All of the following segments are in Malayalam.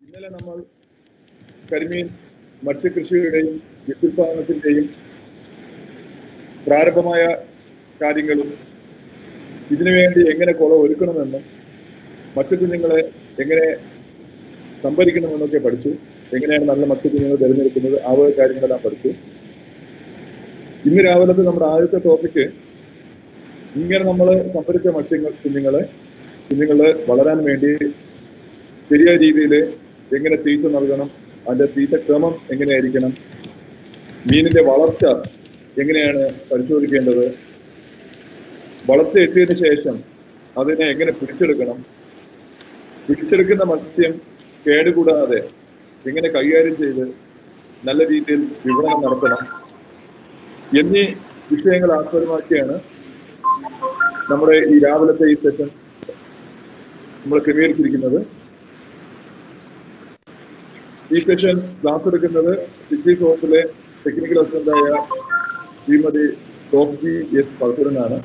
ഇന്നലെ നമ്മൾ കരിമീൻ മത്സ്യകൃഷിയുടെയും വിത്തുൽപാദനത്തിന്റെയും പ്രാരംഭമായ കാര്യങ്ങളും ഇതിനുവേണ്ടി എങ്ങനെ കുള ഒരുക്കണമെന്നും മത്സ്യക്കുഞ്ഞുങ്ങളെ എങ്ങനെ സംഭരിക്കണമെന്നൊക്കെ പഠിച്ചു എങ്ങനെയാണ് നല്ല മത്സ്യക്കുഞ്ഞുങ്ങൾ തിരഞ്ഞെടുക്കുന്നത് ആ വക കാര്യങ്ങളെല്ലാം പഠിച്ചു ഇന്ന് രാവിലത്തെ നമ്മുടെ ആദ്യത്തെ ടോപ്പിക്ക് ഇങ്ങനെ നമ്മൾ സംഭരിച്ച മത്സ്യങ്ങൾ കുഞ്ഞുങ്ങളെ കുഞ്ഞുങ്ങള് വളരാൻ വേണ്ടി ശരിയായ രീതിയിൽ എങ്ങനെ തീറ്റ നൽകണം അതിന്റെ തീറ്റ ക്രമം എങ്ങനെയായിരിക്കണം മീനിന്റെ വളർച്ച എങ്ങനെയാണ് പരിശോധിക്കേണ്ടത് വളർച്ച എത്തിയതിനു ശേഷം അതിനെ എങ്ങനെ പിടിച്ചെടുക്കണം പിടിച്ചെടുക്കുന്ന മത്സ്യം കേടുകൂടാതെ എങ്ങനെ കൈകാര്യം ചെയ്ത് നല്ല രീതിയിൽ വിപണനം നടത്തണം എന്നീ വിഷയങ്ങൾ ആസ്പദമാക്കിയാണ് നമ്മുടെ ഈ രാവിലത്തെ ഈ സെഷൻ നമ്മൾ ക്രമീകരിച്ചിരിക്കുന്നത് ഈ സെഷൻ ക്ലാസ് എടുക്കുന്നത് സിറ്റി സോപ്പിലെ ടെക്നിക്കൽ അസിസ്റ്റന്റായ ശ്രീമതി ടോപ്ജി എസ് പൾസുരനാണ്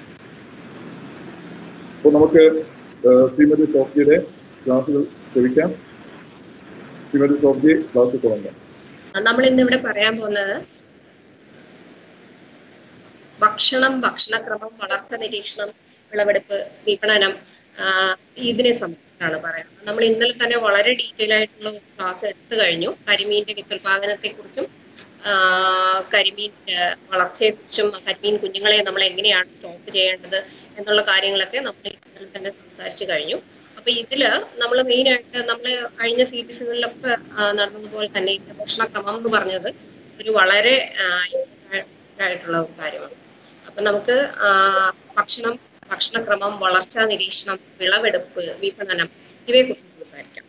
അപ്പോൾ നമുക്ക് ഏഹ്, ശ്രീമതി ടോപ്ജിയുടെ ക്ലാസ്സുകൾ ശ്രമിക്കാം ശ്രീമതി ടോപ്ജി ക്ലാസ് തുടങ്ങാം നമ്മൾ ഇന്ന് ഇവിടെ പറയാൻ പോകുന്നത് ഭക്ഷണം ഭക്ഷണക്രമം വളർത്ത നിരീക്ഷണം വിളവെടുപ്പ് വിപണനം ആ, ഇതിനെ സംബന്ധിച്ചാണ് പറയുന്നത് നമ്മൾ ഇന്നലെ തന്നെ വളരെ ഡീറ്റെയിൽ ആയിട്ടുള്ള ഒരു ക്ലാസ് എടുത്തു കഴിഞ്ഞു കരിമീന്റെ വിത്തുൽപാദനത്തെ കുറിച്ചും കരിമീൻ വളർച്ചയെ കുറിച്ചും കരിമീൻ കുഞ്ഞുങ്ങളെ നമ്മൾ എങ്ങനെയാണ് സ്റ്റോക്ക് ചെയ്യേണ്ടത് എന്നുള്ള കാര്യങ്ങളൊക്കെ നമ്മൾ ഇന്നലെ തന്നെ സംസാരിച്ചു കഴിഞ്ഞു അപ്പൊ ഇതില് നമ്മൾ മെയിൻ ആയിട്ട് നമ്മൾ കഴിഞ്ഞ സീരീസുകളിലൊക്കെ നടന്നതുപോലെ തന്നെ ഇതിന്റെ ഭക്ഷണക്രമം എന്ന് പറഞ്ഞത് ഒരു വളരെ ആ, ആയിട്ടുള്ള ഒരു കാര്യമാണ് അപ്പൊ നമുക്ക് ആ, ഭക്ഷണം ഭക്ഷണക്രമം വളർച്ചാ നിരീക്ഷണം വിളവെടുപ്പ് വിപണനം ഇവയെ കുറിച്ച് സംസാരിക്കാം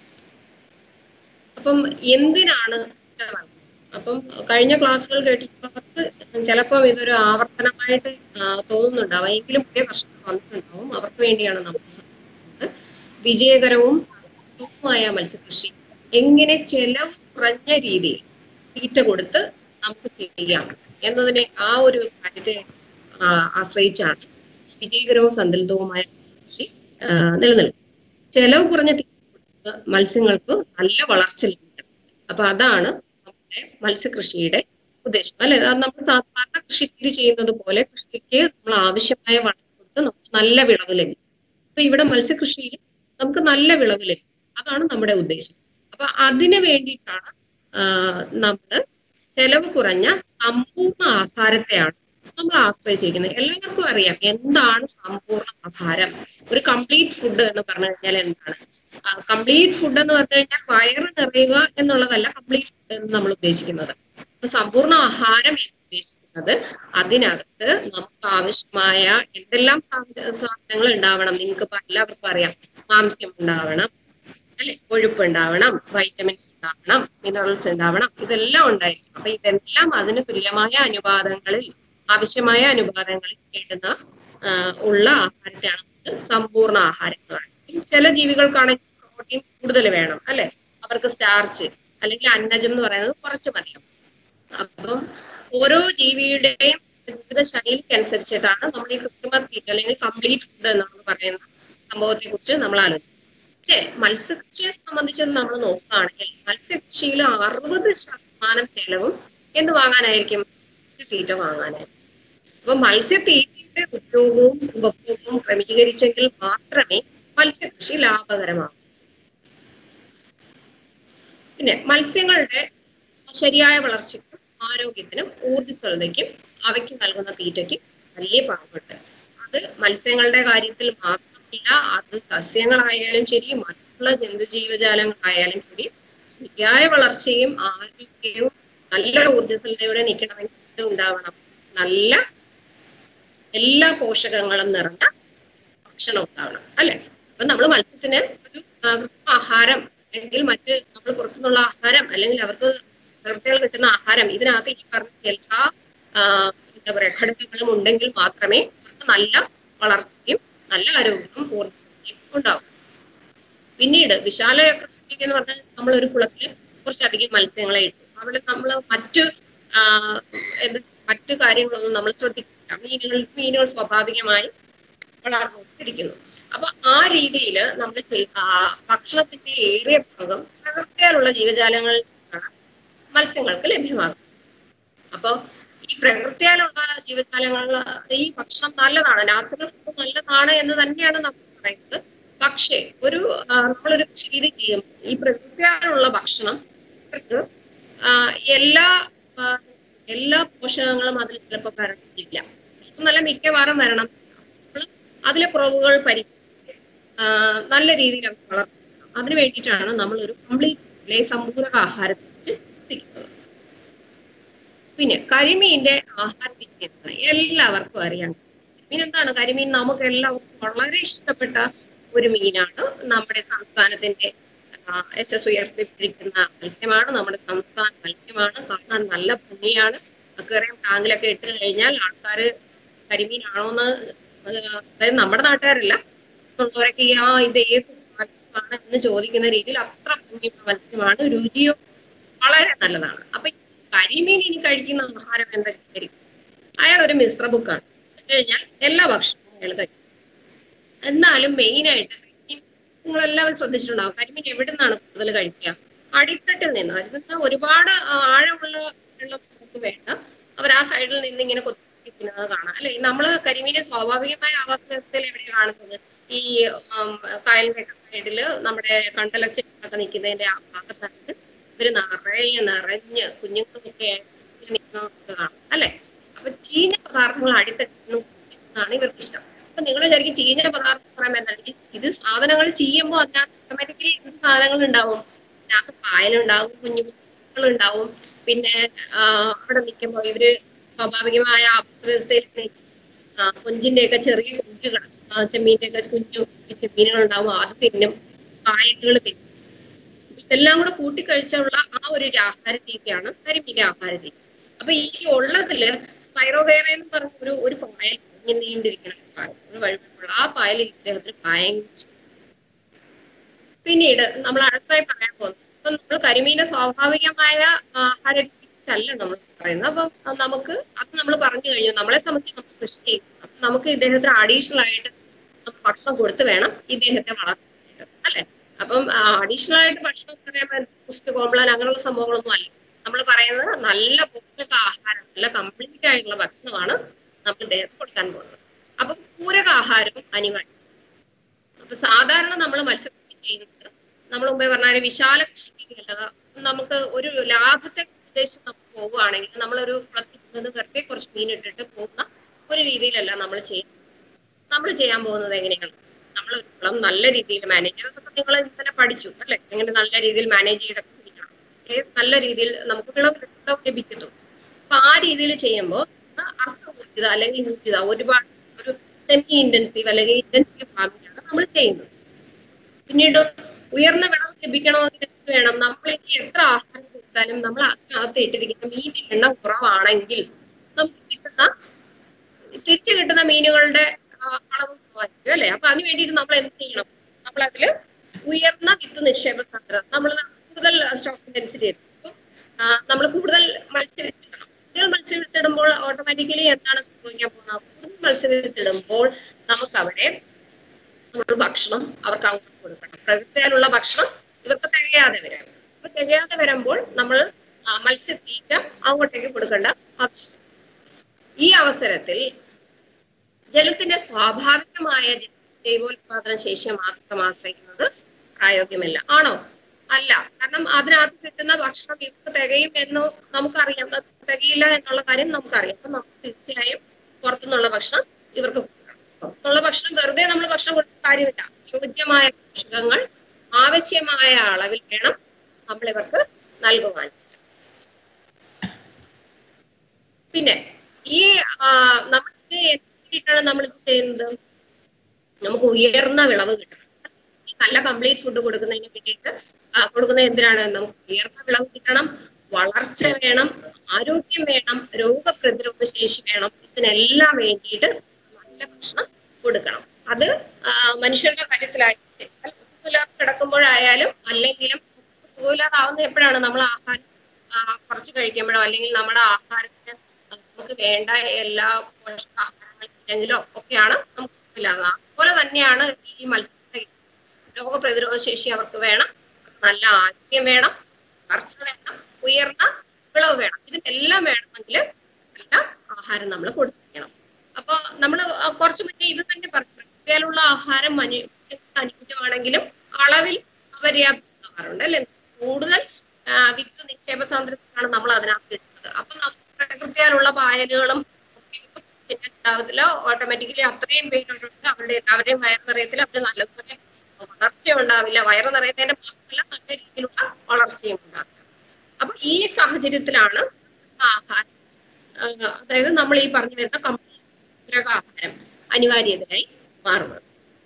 അപ്പം എന്തിനാണ് ഇത് നടന്നത്? അപ്പം കഴിഞ്ഞ ക്ലാസ്സുകൾ കേട്ടിട്ടുള്ളവർക്ക് ചിലപ്പോൾ ഇതൊരു ആവർത്തനമായിട്ട് ആ, തോന്നുന്നുണ്ടാവും എങ്കിലും പുതിയ കർഷകർ വന്നിട്ടുണ്ടാവും അവർക്ക് വേണ്ടിയാണ് നമ്മൾ സംസാരിക്കുന്നത് വിജയകരവും സാമ്പത്തികവുമായ മത്സ്യകൃഷി എങ്ങനെ ചെലവ് കുറഞ്ഞ രീതിയിൽ തീറ്റ കൊടുത്ത് നമുക്ക് ചെയ്യാം എന്നതിനെ ആ ഒരു കാര്യത്തെ ആ, ആശ്രയിച്ചാണ് വിജയകരവും സന്തുലിതവുമായ കൃഷി ആ, നിലനിൽക്കും ചെലവ് കുറഞ്ഞ തീറ്റ കൊടുത്ത് മത്സ്യങ്ങൾക്ക് നല്ല വളർച്ച ലഭിക്കും അപ്പൊ അതാണ് നമ്മുടെ മത്സ്യകൃഷിയുടെ ഉദ്ദേശം അല്ലെ അത് നമ്മൾ സാധാരണ കൃഷി രീതി ചെയ്യുന്നത് പോലെ കൃഷിക്ക് നമ്മൾ ആവശ്യമായ വളം കൊടുത്ത് നമുക്ക് നല്ല വിളവ് ലഭിക്കും അപ്പൊ ഇവിടെ മത്സ്യകൃഷിയിൽ നമുക്ക് നല്ല വിളവ് ലഭിക്കും അതാണ് നമ്മുടെ ഉദ്ദേശം അപ്പൊ അതിന് വേണ്ടിയിട്ടാണ് നമ്മൾ ചെലവ് കുറഞ്ഞ സമ്പൂർണ്ണ ആഹാരത്തെയാണ് നമ്മൾ ആശ്രയിച്ചിരിക്കുന്നത് എല്ലാവർക്കും അറിയാം എന്താണ് സമ്പൂർണ്ണ ആഹാരം ഒരു കംപ്ലീറ്റ് ഫുഡ് എന്ന് പറഞ്ഞു കഴിഞ്ഞാൽ എന്താണ് കംപ്ലീറ്റ് ഫുഡ് എന്ന് പറഞ്ഞു കഴിഞ്ഞാൽ വയറ് നിറയുക എന്നുള്ളതല്ല കംപ്ലീറ്റ് ഫുഡ് എന്ന് നമ്മൾ ഉദ്ദേശിക്കുന്നത് അപ്പൊ സമ്പൂർണ്ണ ആഹാരം എന്ന് ഉദ്ദേശിക്കുന്നത് അതിനകത്ത് നമുക്ക് ആവശ്യമായ എന്തെല്ലാം സാധ- സാധനങ്ങൾ ഉണ്ടാവണം നിങ്ങൾക്ക് ഇപ്പൊ എല്ലാവർക്കും അറിയാം മാംസ്യം ഉണ്ടാവണം അല്ലെ കൊഴുപ്പ് ഉണ്ടാവണം വൈറ്റമിൻസ് ഉണ്ടാവണം മിനറൽസ് ഉണ്ടാവണം ഇതെല്ലാം ഉണ്ടായിരിക്കും അപ്പൊ ഇതെല്ലാം അതിന് തുല്യമായ അനുപാതങ്ങളിൽ ആവശ്യമായ അനുപാതങ്ങളിൽ കിട്ടുന്ന ആ, ഉള്ള ആഹാരത്തെയാണ് നമുക്ക് സമ്പൂർണ്ണ ആഹാരം എന്ന് പറയുന്നത് ചില ജീവികൾക്കാണെങ്കിൽ പ്രോട്ടീൻ കൂടുതൽ വേണം അല്ലെ അവർക്ക് സ്റ്റാർച്ച് അല്ലെങ്കിൽ അന്നജം എന്ന് പറയുന്നത് കുറച്ച് മതിയാവും അപ്പം ഓരോ ജീവിയുടെയും ജീവിത ശൈലിക്ക് അനുസരിച്ചിട്ടാണ് നമ്മൾ ഈ കൃത്രിമ തീറ്റ അല്ലെങ്കിൽ കംപ്ലീറ്റ് ഫുഡ് എന്നാണ് പറയുന്ന സംഭവത്തെ കുറിച്ച് നമ്മൾ ആലോചിക്കുന്നത് പക്ഷേ മത്സ്യകൃഷിയെ സംബന്ധിച്ച് നമ്മൾ നോക്കുകയാണെങ്കിൽ മത്സ്യകൃഷിയിൽ അറുപത് ശതമാനം ചെലവും എന്ത് വാങ്ങാനായിരിക്കും മത്സ്യത്തീറ്റ വാങ്ങാനായിരിക്കും അപ്പൊ മത്സ്യത്തീറ്റയുടെ ഉപയോഗവും ഉപഭോഗവും ക്രമീകരിച്ചെങ്കിൽ മാത്രമേ മത്സ്യകൃഷി ലാഭകരമാകൂ പിന്നെ മത്സ്യങ്ങളുടെ ശരിയായ വളർച്ചയ്ക്കും ആരോഗ്യത്തിനും ഊർജ്ജസ്വലതയ്ക്കും അവയ്ക്ക് നൽകുന്ന തീറ്റയ്ക്ക് വലിയ പങ്കുണ്ട് അത് മത്സ്യങ്ങളുടെ കാര്യത്തിൽ മാത്രമല്ല അത് സസ്യങ്ങളായാലും ശരി മറ്റുള്ള ജന്തുജീവജാലങ്ങളായാലും ശരി ശരിയായ വളർച്ചയും ആരോഗ്യവും നല്ല ഊർജ്ജസ്വലതയോടെ നിൽക്കണമെങ്കിൽ ഇത് ഉണ്ടാവണം നല്ല എല്ലാ പോഷകങ്ങളും നിറഞ്ഞ ഭക്ഷണം ഉണ്ടാവണം അല്ലെ അപ്പൊ നമ്മൾ മത്സ്യത്തിന് ഒരു ആ, കൃത്രിമ ആഹാരം അല്ലെങ്കിൽ മറ്റ് നമ്മൾ പുറത്തുനിന്നുള്ള ആഹാരം അല്ലെങ്കിൽ അവർക്ക് പ്രവൃത്തികൾ കിട്ടുന്ന ആഹാരം ഇതിനകത്ത് ഈ പറഞ്ഞ എല്ലാ ആ, എന്താ പറയാ ഘടകങ്ങളും ഉണ്ടെങ്കിൽ മാത്രമേ അവർക്ക് നല്ല വളർച്ചയും നല്ല ആരോഗ്യവും ഊർജ്ജവും ഉണ്ടാവും പിന്നീട് വിശാല കൃഷി എന്ന് പറഞ്ഞാൽ നമ്മൾ ഒരു കുളത്തിൽ കുറച്ചധികം മത്സ്യങ്ങളെ ഇട്ടു അവിടെ നമ്മൾ മറ്റു ആ, എന്ത് മറ്റു കാര്യങ്ങളൊന്നും നമ്മൾ ശ്രദ്ധിക്കില്ല മീനുകൾ മീനുകൾ സ്വാഭാവികമായി വളർന്നുകൊണ്ടിരിക്കുന്നു അപ്പൊ ആ രീതിയിൽ നമ്മൾ ഭക്ഷണത്തിന്റെ ഏറിയ ഭാഗം പ്രകൃതിയാലുള്ള ജീവജാലങ്ങളിൽ നിന്നാണ് മത്സ്യങ്ങൾക്ക് ലഭ്യമാകുന്നത് അപ്പൊ ഈ പ്രകൃതിയാലുള്ള ജീവജാലങ്ങളിൽ ഈ ഭക്ഷണം നല്ലതാണ് നാച്ചുറൽ ഫുഡ് നല്ലതാണ് എന്ന് തന്നെയാണ് നമ്മൾ പറയുന്നത് പക്ഷേ ഒരു ആ, നമ്മളൊരു രീതി ചെയ്യുമ്പോൾ ഈ പ്രകൃതിയാലുള്ള ഭക്ഷണം ഇവർക്ക് ആ, എല്ലാ ആ, എല്ലാ പോഷകങ്ങളും അതിൽ ചിലപ്പോൾ വരണമെന്നില്ല ചിലപ്പോൾ നല്ല മിക്കവാറും വരണം അപ്പോൾ അതിലെ കുറവുകൾ പരിഹരിച്ച് ആ, നല്ല രീതിയിൽ അവർ വളർത്തുക അതിനു വേണ്ടിയിട്ടാണ് നമ്മൾ ഒരു കംപ്ലീറ്റ് സമ്പൂരക ആഹാരത്തെ എത്തിക്കുന്നത് പിന്നെ കരിമീന്റെ ആഹാര രീതി എന്താണ് എല്ലാവർക്കും അറിയാം കരിമീൻ എന്താണ് കരിമീൻ നമുക്ക് എല്ലാവർക്കും വളരെ ഇഷ്ടപ്പെട്ട ഒരു മീനാണ് നമ്മുടെ സംസ്ഥാനത്തിന്റെ ആ, യശസ് ഉയർത്തിപ്പിടിക്കുന്ന മത്സ്യമാണ് നമ്മുടെ സംസ്ഥാന മത്സ്യമാണ് കാണാൻ നല്ല ഭംഗിയാണ് അക്വേറിയം ടാങ്കിലൊക്കെ ഇട്ട് കഴിഞ്ഞാൽ ആൾക്കാര് കരിമീനാണോന്ന് അതായത് നമ്മുടെ നാട്ടുകാരല്ല ഉള്ളവരൊക്കെ ഈ, ആ ഇത് ഏത് മത്സ്യമാണ് എന്ന് ചോദിക്കുന്ന രീതിയിൽ അത്ര ഭംഗിയുള്ള മത്സ്യമാണ് രുചിയോ വളരെ നല്ലതാണ് അപ്പൊ ഈ കരിമീൻ ഇനി കഴിക്കുന്ന ആഹാരം എന്തൊക്കെയായിരിക്കും അയാൾ ഒരു മിശ്ര ബുക്കാണ് കഴിഞ്ഞാൽ എല്ലാ ഭക്ഷണവും അയാൾ കഴിക്കും എന്നാലും മെയിൻ ആയിട്ട് കരിമീൻ നിങ്ങൾ എല്ലാവരും ശ്രദ്ധിച്ചിട്ടുണ്ടാവും കരിമീൻ എവിടെ നിന്നാണ് കൂടുതൽ കഴിക്കുക അടിത്തട്ടിൽ നിന്ന് അതിൽ നിന്ന് ഒരുപാട് ആ, ആഴമുള്ള വെള്ളം നമുക്ക് വേണ്ട അവർ ആ സൈഡിൽ നിന്ന് ഇങ്ങനെ കൊത്തിക്കുന്നത് കാണാം അല്ലെ നമ്മള് കരിമീനെ സ്വാഭാവികമായ ആവാസ വ്യവസ്ഥയിൽ എവിടെയാണ് കാണുന്നത് ഈ ഉം, കായലിന്റെ സൈഡില് നമ്മുടെ കണ്ടലച്ചൊക്കെ നിൽക്കുന്നതിന്റെ ആ ഭാഗത്തായിട്ട് ഇവര് നിറയെ നിറഞ്ഞ് കുഞ്ഞുങ്ങളൊക്കെ ആയിട്ട് നിൽക്കുന്നത് നമുക്ക് കാണാം അല്ലെ അപ്പൊ ചീഞ്ഞ പദാർത്ഥങ്ങൾ അടിത്തട്ടുന്ന കുടിക്കുന്നതാണ് ഇവർക്ക് ഇഷ്ടം അപ്പൊ നിങ്ങൾ വിചാരിക്കും ചീഞ്ഞ പദാർത്ഥം പറയുമ്പോൾ എന്താണ് ഈ- ഇത് സാധനങ്ങൾ ചെയ്യുമ്പോൾ അതിനകത്ത് ഓട്ടോമാറ്റിക്കലി എന്ത് സാധനങ്ങൾ ഉണ്ടാവും അതിനകത്ത് പായലുണ്ടാവും കുഞ്ഞു കുഞ്ഞുങ്ങൾ ഉണ്ടാവും പിന്നെ ആ, അവിടെ നിൽക്കുമ്പോൾ ഇവര് സ്വാഭാവികമായ അവസ്ഥയിൽ നിൽക്കും ആ, കൊഞ്ചിന്റെയൊക്കെ ചെറിയ കുഞ്ചുകൾ ചെമ്മീന്റെ ഒക്കെ കുഞ്ഞു ചെമ്മീനുകൾ ഉണ്ടാവും അത് തിന്നും കായലുകൾ തിന്നും ഇതെല്ലാം കൂടെ കൂട്ടിക്കഴിച്ചുള്ള ആ ഒരു ഒരു ആഹാര രീതിയാണ് കരിമീന്റെ ആഹാര രീതി അപ്പൊ ഈ ഉള്ളതില് സ്പൈറോഗേറ എന്ന് പറഞ്ഞ ഒരു ഒരു പായൽ ഇങ്ങനെ നീണ്ടിരിക്കുന്ന ഒരു പായൽ ഒരു വഴുവഴുപ്പുള്ള ആ പായൽ ഇദ്ദേഹത്തിന് ഭയങ്കര പിന്നീട് നമ്മൾ അടുത്തായി പറയാൻ പോകുന്നത് ഇപ്പൊ നമ്മൾ കരിമീനെ സ്വാഭാവികമായ ആഹാര രീതിച്ചല്ല നമ്മൾ പറയുന്നത് അപ്പം അത് നമുക്ക് അത് നമ്മൾ പറഞ്ഞു കഴിഞ്ഞു നമ്മളെ സംബന്ധിച്ച് നമ്മൾ കൃഷി ചെയ്യും അപ്പൊ നമുക്ക് ഇദ്ദേഹത്തിന് അഡീഷണൽ ആയിട്ട് നമുക്ക് ഭക്ഷണം കൊടുത്ത് വേണം ഇദ്ദേഹത്തെ വളർത്താനായിട്ട് അല്ലെ അപ്പം അഡീഷണൽ ആയിട്ട് ഭക്ഷണം എന്ന് പറയുമ്പോൾ പുസ്തക കോംപ്ലാൻ അങ്ങനെയുള്ള സംഭവങ്ങളൊന്നും അല്ല നമ്മൾ പറയുന്നത് നല്ല പോഷക ആഹാരം നല്ല കംപ്ലീറ്റ് ആയിട്ടുള്ള ഭക്ഷണമാണ് നമ്മൾ ഇദ്ദേഹത്തിന് കൊടുക്കാൻ പോകുന്നത് അപ്പൊ പൂരക ആഹാരവും അനിവാര്യം അപ്പൊ സാധാരണ നമ്മൾ മത്സ്യകൃഷി ചെയ്യുന്നത് നമ്മൾ മുമ്പേ പറഞ്ഞ ഒരു വിശാല കൃഷി രീതിയല്ല നമുക്ക് ഒരു ലാഭത്തെ ഉദ്ദേശിച്ച് നമ്മൾ പോവുകയാണെങ്കിൽ നമ്മളൊരു കുളത്തിൽ നിന്ന് വെറുതെ കുറച്ച് മീൻ ഇട്ടിട്ട് പോകുന്ന ഒരു രീതിയിലല്ല നമ്മൾ ചെയ്യുന്നത് നമ്മൾ ചെയ്യാൻ പോകുന്നത് എങ്ങനെയാണ് നമ്മൾ ഒരു കുളം നല്ല രീതിയിൽ മാനേജ് ചെയ്ത് അതൊക്കെ നിങ്ങൾ ഇന്നലെ പഠിച്ചു അല്ലെ എങ്ങനെ നല്ല രീതിയിൽ മാനേജ് ചെയ്തൊക്കെ ചെയ്യണം ഏത് നല്ല രീതിയിൽ നമുക്ക് വിളവ് വിളവ് ലഭിക്കുന്നു അപ്പൊ ആ രീതിയിൽ ചെയ്യുമ്പോൾ അർത്ഥകൂർജിത അല്ലെങ്കിൽ ഊർജിത ഒരുപാട് ഒരു സെമി ഇന്റൻസീവ് അല്ലെങ്കിൽ ഇന്റൻസീവ് ഫാമിംഗ് ആണ് നമ്മൾ ചെയ്യുന്നത് പിന്നീട് ഉയർന്ന വിളവ് ലഭിക്കണമെങ്കിൽ എന്ത് വേണം നമ്മൾ ഇനി എത്ര ആഹാരം കൊടുത്താലും നമ്മൾ അതിനകത്ത് ഇട്ടിരിക്കുന്ന മീനിന്റെ എണ്ണം കുറവാണെങ്കിൽ നമുക്ക് കിട്ടുന്ന തിരിച്ചു കിട്ടുന്ന മീനുകളുടെ ആ, അളവ് കുറവായിരിക്കും അല്ലെ അപ്പൊ അതിന് വേണ്ടിയിട്ട് നമ്മൾ എന്ത് ചെയ്യണം നമ്മൾ അതില് ഉയർന്ന വിത്ത് നിക്ഷേപ സാധ്യത നമ്മൾ കൂടുതൽ സ്റ്റോക്ക് ഡെൻസിറ്റി അപ്പം നമ്മൾ കൂടുതൽ മത്സ്യവിത്തിടണം കൂടുതൽ മത്സ്യവിത്തിടുമ്പോൾ ഓട്ടോമാറ്റിക്കലി എന്താണ് സംഭവിക്കാൻ പോകുന്നത് കൂടുതൽ മത്സ്യവിത്തിടുമ്പോൾ നമുക്ക് അവിടെ നമ്മൾ ഭക്ഷണം അവർക്ക് അങ്ങോട്ട് കൊടുക്കണം പ്രകൃതിയാലുള്ള ഭക്ഷണം ഇവർക്ക് തികയാതെ വരാം അപ്പൊ തികയാതെ വരുമ്പോൾ നമ്മൾ ആ, മത്സ്യത്തീറ്റ അങ്ങോട്ടേക്ക് കൊടുക്കേണ്ട ആവശ്യം ഈ അവസരത്തിൽ ജലത്തിന്റെ സ്വാഭാവികമായ ജ- ജൈവോൽപാദന ശേഷിയെ മാത്രം ആശ്രയിക്കുന്നത് പ്രായോഗികമല്ല ആണോ അല്ല കാരണം അതിനകത്ത് കിട്ടുന്ന ഭക്ഷണം ഇവർക്ക് തികയും എന്ന് നമുക്കറിയാം അത് തികയില്ല എന്നുള്ള കാര്യം നമുക്കറിയാം അപ്പൊ നമുക്ക് തീർച്ചയായും പുറത്തുനിന്നുള്ള ഭക്ഷണം ഇവർക്ക് കൊടുക്കണം പുറത്തുനിന്നുള്ള ഭക്ഷണം വെറുതെ നമ്മൾ ഭക്ഷണം കൊടുത്ത കാര്യമില്ല യോഗ്യമായ പോഷകങ്ങൾ ആവശ്യമായ അളവിൽ വേണം നമ്മൾ ഇവർക്ക് നൽകുവാൻ പിന്നെ ഈ നമ്മൾ ഇത് എന്തിനാണ് നമ്മൾ ഇത് ചെയ്യുന്നത് നമുക്ക് ഉയർന്ന വിളവ് കിട്ടണം ഈ നല്ല കംപ്ലീറ്റ് ഫുഡ് കൊടുക്കുന്നതിന് വേണ്ടിയിട്ട് ആ, കൊടുക്കുന്നത് എന്തിനാണ് നമുക്ക് ഉയർന്ന വിളവ് കിട്ടണം വളർച്ച വേണം ആരോഗ്യം വേണം രോഗപ്രതിരോധ ശേഷി വേണം ഇതിനെല്ലാം വേണ്ടിയിട്ട് നല്ല ഭക്ഷണം കൊടുക്കണം അത് ആ, മനുഷ്യരുടെ കാര്യത്തിലായി സുഖമില്ലാതെ കിടക്കുമ്പോഴായാലും അല്ലെങ്കിലും സുഖമില്ലാതാവുന്ന എപ്പോഴാണ് നമ്മൾ ആഹാരം ആ, കുറച്ച് കഴിക്കുമ്പോഴോ അല്ലെങ്കിൽ നമ്മുടെ ആഹാരത്തിന് നമുക്ക് വേണ്ട എല്ലാ പോഷകാഹാരങ്ങളില്ലെങ്കിലോ ഒക്കെയാണ് നമുക്ക് ഇല്ലാതെ അതുപോലെ തന്നെയാണ് ഈ മത്സ്യ രോഗപ്രതിരോധ ശേഷി അവർക്ക് വേണം നല്ല ആരോഗ്യം വേണം വളർച്ച വേണം ഉയർന്ന വിളവ് വേണം ഇതിനെല്ലാം വേണമെങ്കിൽ നല്ല ആഹാരം നമ്മൾ കൊടുക്കണം അപ്പൊ നമ്മൾ കുറച്ച് മുന്നേ ഇത് തന്നെ പറഞ്ഞു പ്രകൃതിയിലുള്ള ആഹാരം മനുഷ്യർക്ക് അനുയോജ്യമാണെങ്കിലും അളവിൽ അപര്യാപ്തമാകാറുണ്ട് അല്ലെ കൂടുതൽ ആ, വിത്ത് നിക്ഷേപ സാന്ദ്രതയാണ് നമ്മൾ അതിനകത്ത് ഇടുന്നത് അപ്പൊ നമ്മൾ പ്രകൃതിയാലുള്ള പായലുകളും ഒക്കെ പിന്നെ ഉണ്ടാവത്തില്ല ഓട്ടോമാറ്റിക്കലി അത്രയും പേരുണ്ട് അവരുടെ എല്ലാവരുടെയും വയറ് നിറയത്തിൽ അവർ നല്ലതുപോലെ വളർച്ച ഉണ്ടാവില്ല വയറ് നിറയുന്നതിന്റെ മാത്രമല്ല നല്ല രീതിയിലുള്ള വളർച്ചയും ഉണ്ടാവില്ല അപ്പൊ ഈ സാഹചര്യത്തിലാണ് ആഹാരം ആ, അതായത് നമ്മൾ ഈ പറഞ്ഞു വരുന്ന കമ്പൂരക ആഹാരം അനിവാര്യതയായി മാറുന്നത്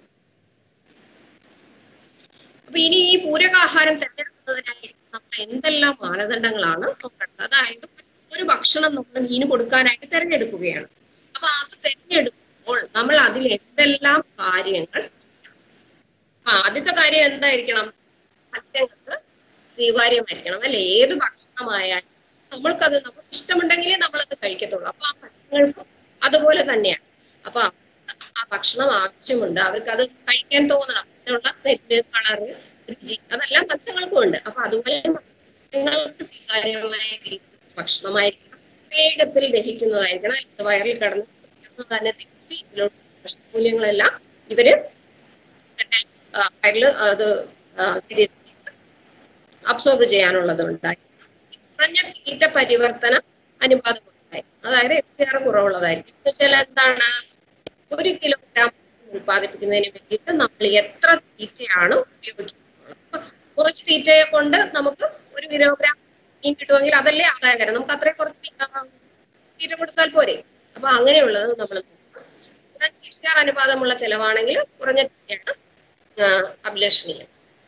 അപ്പൊ ഇനി ഈ പൂരകാഹാരം തിരഞ്ഞെടുക്കുന്നതിനായി നമ്മൾ എന്തെല്ലാം മാനദണ്ഡങ്ങളാണ് നോക്കേണ്ടത് അതായത് ഒരു ഭക്ഷണം നമ്മൾ മീന് കൊടുക്കാനായിട്ട് തിരഞ്ഞെടുക്കുകയാണ് അപ്പൊ അത് തിരഞ്ഞെടുക്കുമ്പോൾ നമ്മൾ അതിൽ എന്തെല്ലാം കാര്യങ്ങൾ ശ്രദ്ധിക്കണം? ആ ആദ്യത്തെ കാര്യം എന്തായിരിക്കണം മത്സ്യങ്ങൾക്ക് സ്വീകാര്യമായിരിക്കണം അല്ലെ ഏത് ഭക്ഷണമായാലും നമ്മൾക്കത് നമുക്ക് ഇഷ്ടമുണ്ടെങ്കിലേ നമ്മളത് കഴിക്കത്തുള്ളൂ അപ്പൊ ആ മത്സ്യങ്ങൾക്ക് അതുപോലെ തന്നെയാണ് അപ്പൊ ആ ഭക്ഷണം ആവശ്യമുണ്ട് അവർക്ക് അത് കഴിക്കാൻ തോന്നണം അതിനുള്ള സ്മെല്ല് കളറ് രുചി അതെല്ലാം മത്സ്യങ്ങൾക്കും ഉണ്ട് അപ്പൊ അതുപോലെ മത്സ്യങ്ങൾക്ക് സ്വീകാര്യമായ രീതിയിൽ ഭക്ഷണമായിരിക്കണം വേഗത്തിൽ ദഹിക്കുന്നതായിരിക്കണം ഇത് വയറിൽ കടന്ന് പെട്ടെന്ന് തന്നെ ദഹിച്ച് ഇതിലുള്ള ഭക്ഷണമൂല്യങ്ങളെല്ലാം ഇവര് തന്നെ ആ, വയറില് അത് ആ, ശരീരത്തിലേക്ക് അബ്സോർബ് ചെയ്യാനുള്ളത് ഉണ്ടായിരിക്കണം കുറഞ്ഞ തീറ്റ പരിവർത്തന അനുപാതം ഉണ്ടായിരിക്കും അതായത് എഫ് സി ആർ കുറവുള്ളതായിരിക്കും എന്ന് വെച്ചാൽ എന്താണ് ഒരു കിലോഗ്രാം ഉൽപ്പാദിപ്പിക്കുന്നതിന് വേണ്ടിയിട്ട് നമ്മൾ എത്ര തീറ്റയാണ് ഉപയോഗിക്കുന്നത് അപ്പൊ കുറച്ച് തീറ്റയെ കൊണ്ട് നമുക്ക് ഒരു കിലോഗ്രാം മീൻ കിട്ടുമെങ്കിൽ അതല്ലേ ആദായകരം നമുക്ക് അത്രയും കുറച്ച് തീ- ആ, തീറ്റ കൊടുത്താൽ പോരെ അപ്പൊ അങ്ങനെയുള്ളത് നമ്മൾ കുറഞ്ഞ എഫ് സി ആർ അനുപാതമുള്ള ചെലവാണെങ്കിൽ കുറഞ്ഞ തീറ്റയാണ് ആ, അഭിലഷണീയം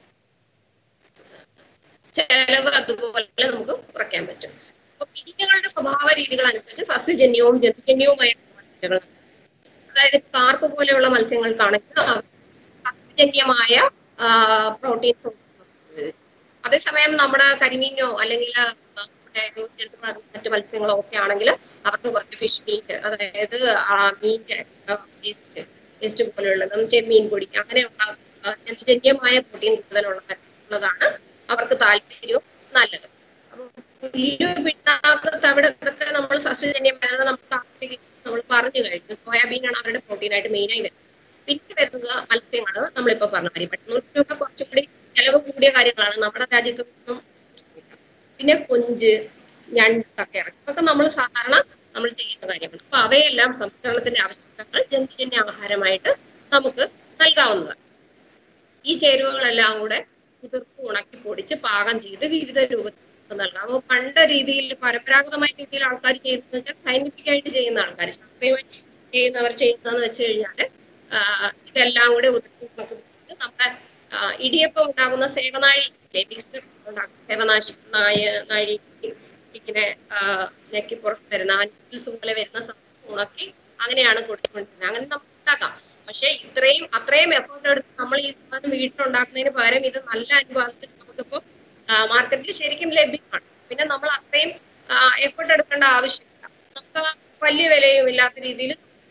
ചെലവ് അതുപോലെ നമുക്ക് കുറയ്ക്കാൻ പറ്റും അപ്പൊ മീനുകളുടെ സ്വഭാവ രീതികൾ അനുസരിച്ച് സസ്യജന്യവും ജന്തുജന്യവുമായ മാറ്റങ്ങൾ അതായത് കാർപ്പ് പോലെയുള്ള മത്സ്യങ്ങൾക്കാണെങ്കിൽ അവ സസ്യജന്യമായ പ്രോട്ടീൻ സോഴ്സ് അതേസമയം നമ്മുടെ കരിമീനോ അല്ലെങ്കിൽ നമ്മുടെ എടുത്ത് പറഞ്ഞ മറ്റു മത്സ്യങ്ങളോ ഒക്കെ ആണെങ്കിൽ അവർക്ക് കുറച്ച് ഫിഷ് മീറ്റ് അതായത് ആ മീൻ്റെ വേസ്റ്റ് വേസ്റ്റ് പോലെയുള്ളത് ചെമ്മീൻ പൊടി അങ്ങനെയുള്ള ആ, ജന്തുജന്യമായ പ്രോട്ടീൻ കൂടുതലുള്ള ഉള്ളതാണ് അവർക്ക് താല്പര്യവും നല്ലത് അപ്പൊ പുല്ല് പിണ്ണാക്ക് തവിട് ഇതൊക്കെ നമ്മൾ സസ്യജന്യമായാണ് നമുക്ക് ആഫ്രിക്ക നമ്മൾ പറഞ്ഞു കഴിഞ്ഞു സോയാബീനാണ് അവരുടെ പ്രോട്ടീനായിട്ട് മെയിനായി വരുന്നത് പിന്നെ വരുന്നത് മത്സ്യങ്ങൾ നമ്മളിപ്പോ പറഞ്ഞ കാര്യം പെട്ടെന്നൊക്കെ കുറച്ചും കൂടി ചെലവ് കൂടിയ കാര്യങ്ങളാണ് നമ്മുടെ രാജ്യത്തൊന്നും പിന്നെ കൊഞ്ച് ഞണ്ട് കക്കയിറച്ചി ഇതൊക്കെ നമ്മൾ സാധാരണ നമ്മൾ ചെയ്യുന്ന കാര്യമാണ് അപ്പൊ അവയെല്ലാം സംസ്കരണത്തിന്റെ ആവശ്യകതകൾ ജന്തുജന്യ ആഹാരമായിട്ട് നമുക്ക് നൽകാവുന്നതാണ് ഈ ചേരുവകളെല്ലാം കൂടെ കുതിർത്ത് ഉണക്കി പൊടിച്ച് പാകം ചെയ്ത് വിവിധ രൂപത്തിൽ നമുക്ക് നൽകാം അപ്പൊ പണ്ട് രീതിയിൽ പരമ്പരാഗതമായ രീതിയിൽ ആൾക്കാർ ചെയ്യുന്നത് വെച്ചാൽ സയന്റിഫിക് ആയിട്ട് ചെയ്യുന്ന ആൾക്കാർ ശാസ്ത്രീയമായി ചെയ്യുന്നവർ ചെയ്യുന്നതെന്ന് വെച്ച് കഴിഞ്ഞാല് ആഹ് ഇതെല്ലാം കൂടെ ഒതുക്കി ഉണക്കി പൊടിച്ച് നമ്മുടെ ആഹ് ഇടിയപ്പം ഉണ്ടാകുന്ന സേവനാഴി മിക്സ് ഉണ്ടാക്കും സേവനാശി നായ നാഴി ഇങ്ങനെ ആഹ് നെക്കി പുറത്ത് വരുന്ന ആനിമൽസ് പോലെ വരുന്ന സമയത്ത് ഉണക്കി അങ്ങനെയാണ് കൊടുത്തുകൊണ്ടിരുന്നത് അങ്ങനെ നമുക്ക് ഉണ്ടാക്കാം പക്ഷെ ഇത്രയും അത്രയും എഫേർട്ട് എടുത്ത് നമ്മൾ ഈ സാധനം വീട്ടിലുണ്ടാക്കുന്നതിന് പകരം ഇത് നല്ല അനുപാതത്തിൽ നമുക്കിപ്പോ മാർക്കറ്റിൽ ശരിക്കും ലഭ്യമാണ് പിന്നെ നമ്മൾ അത്രയും എഫേർട്ട് എടുക്കേണ്ട ആവശ്യമില്ല നമുക്ക് വലിയ വിലയും ഇല്ലാത്ത രീതിയിൽ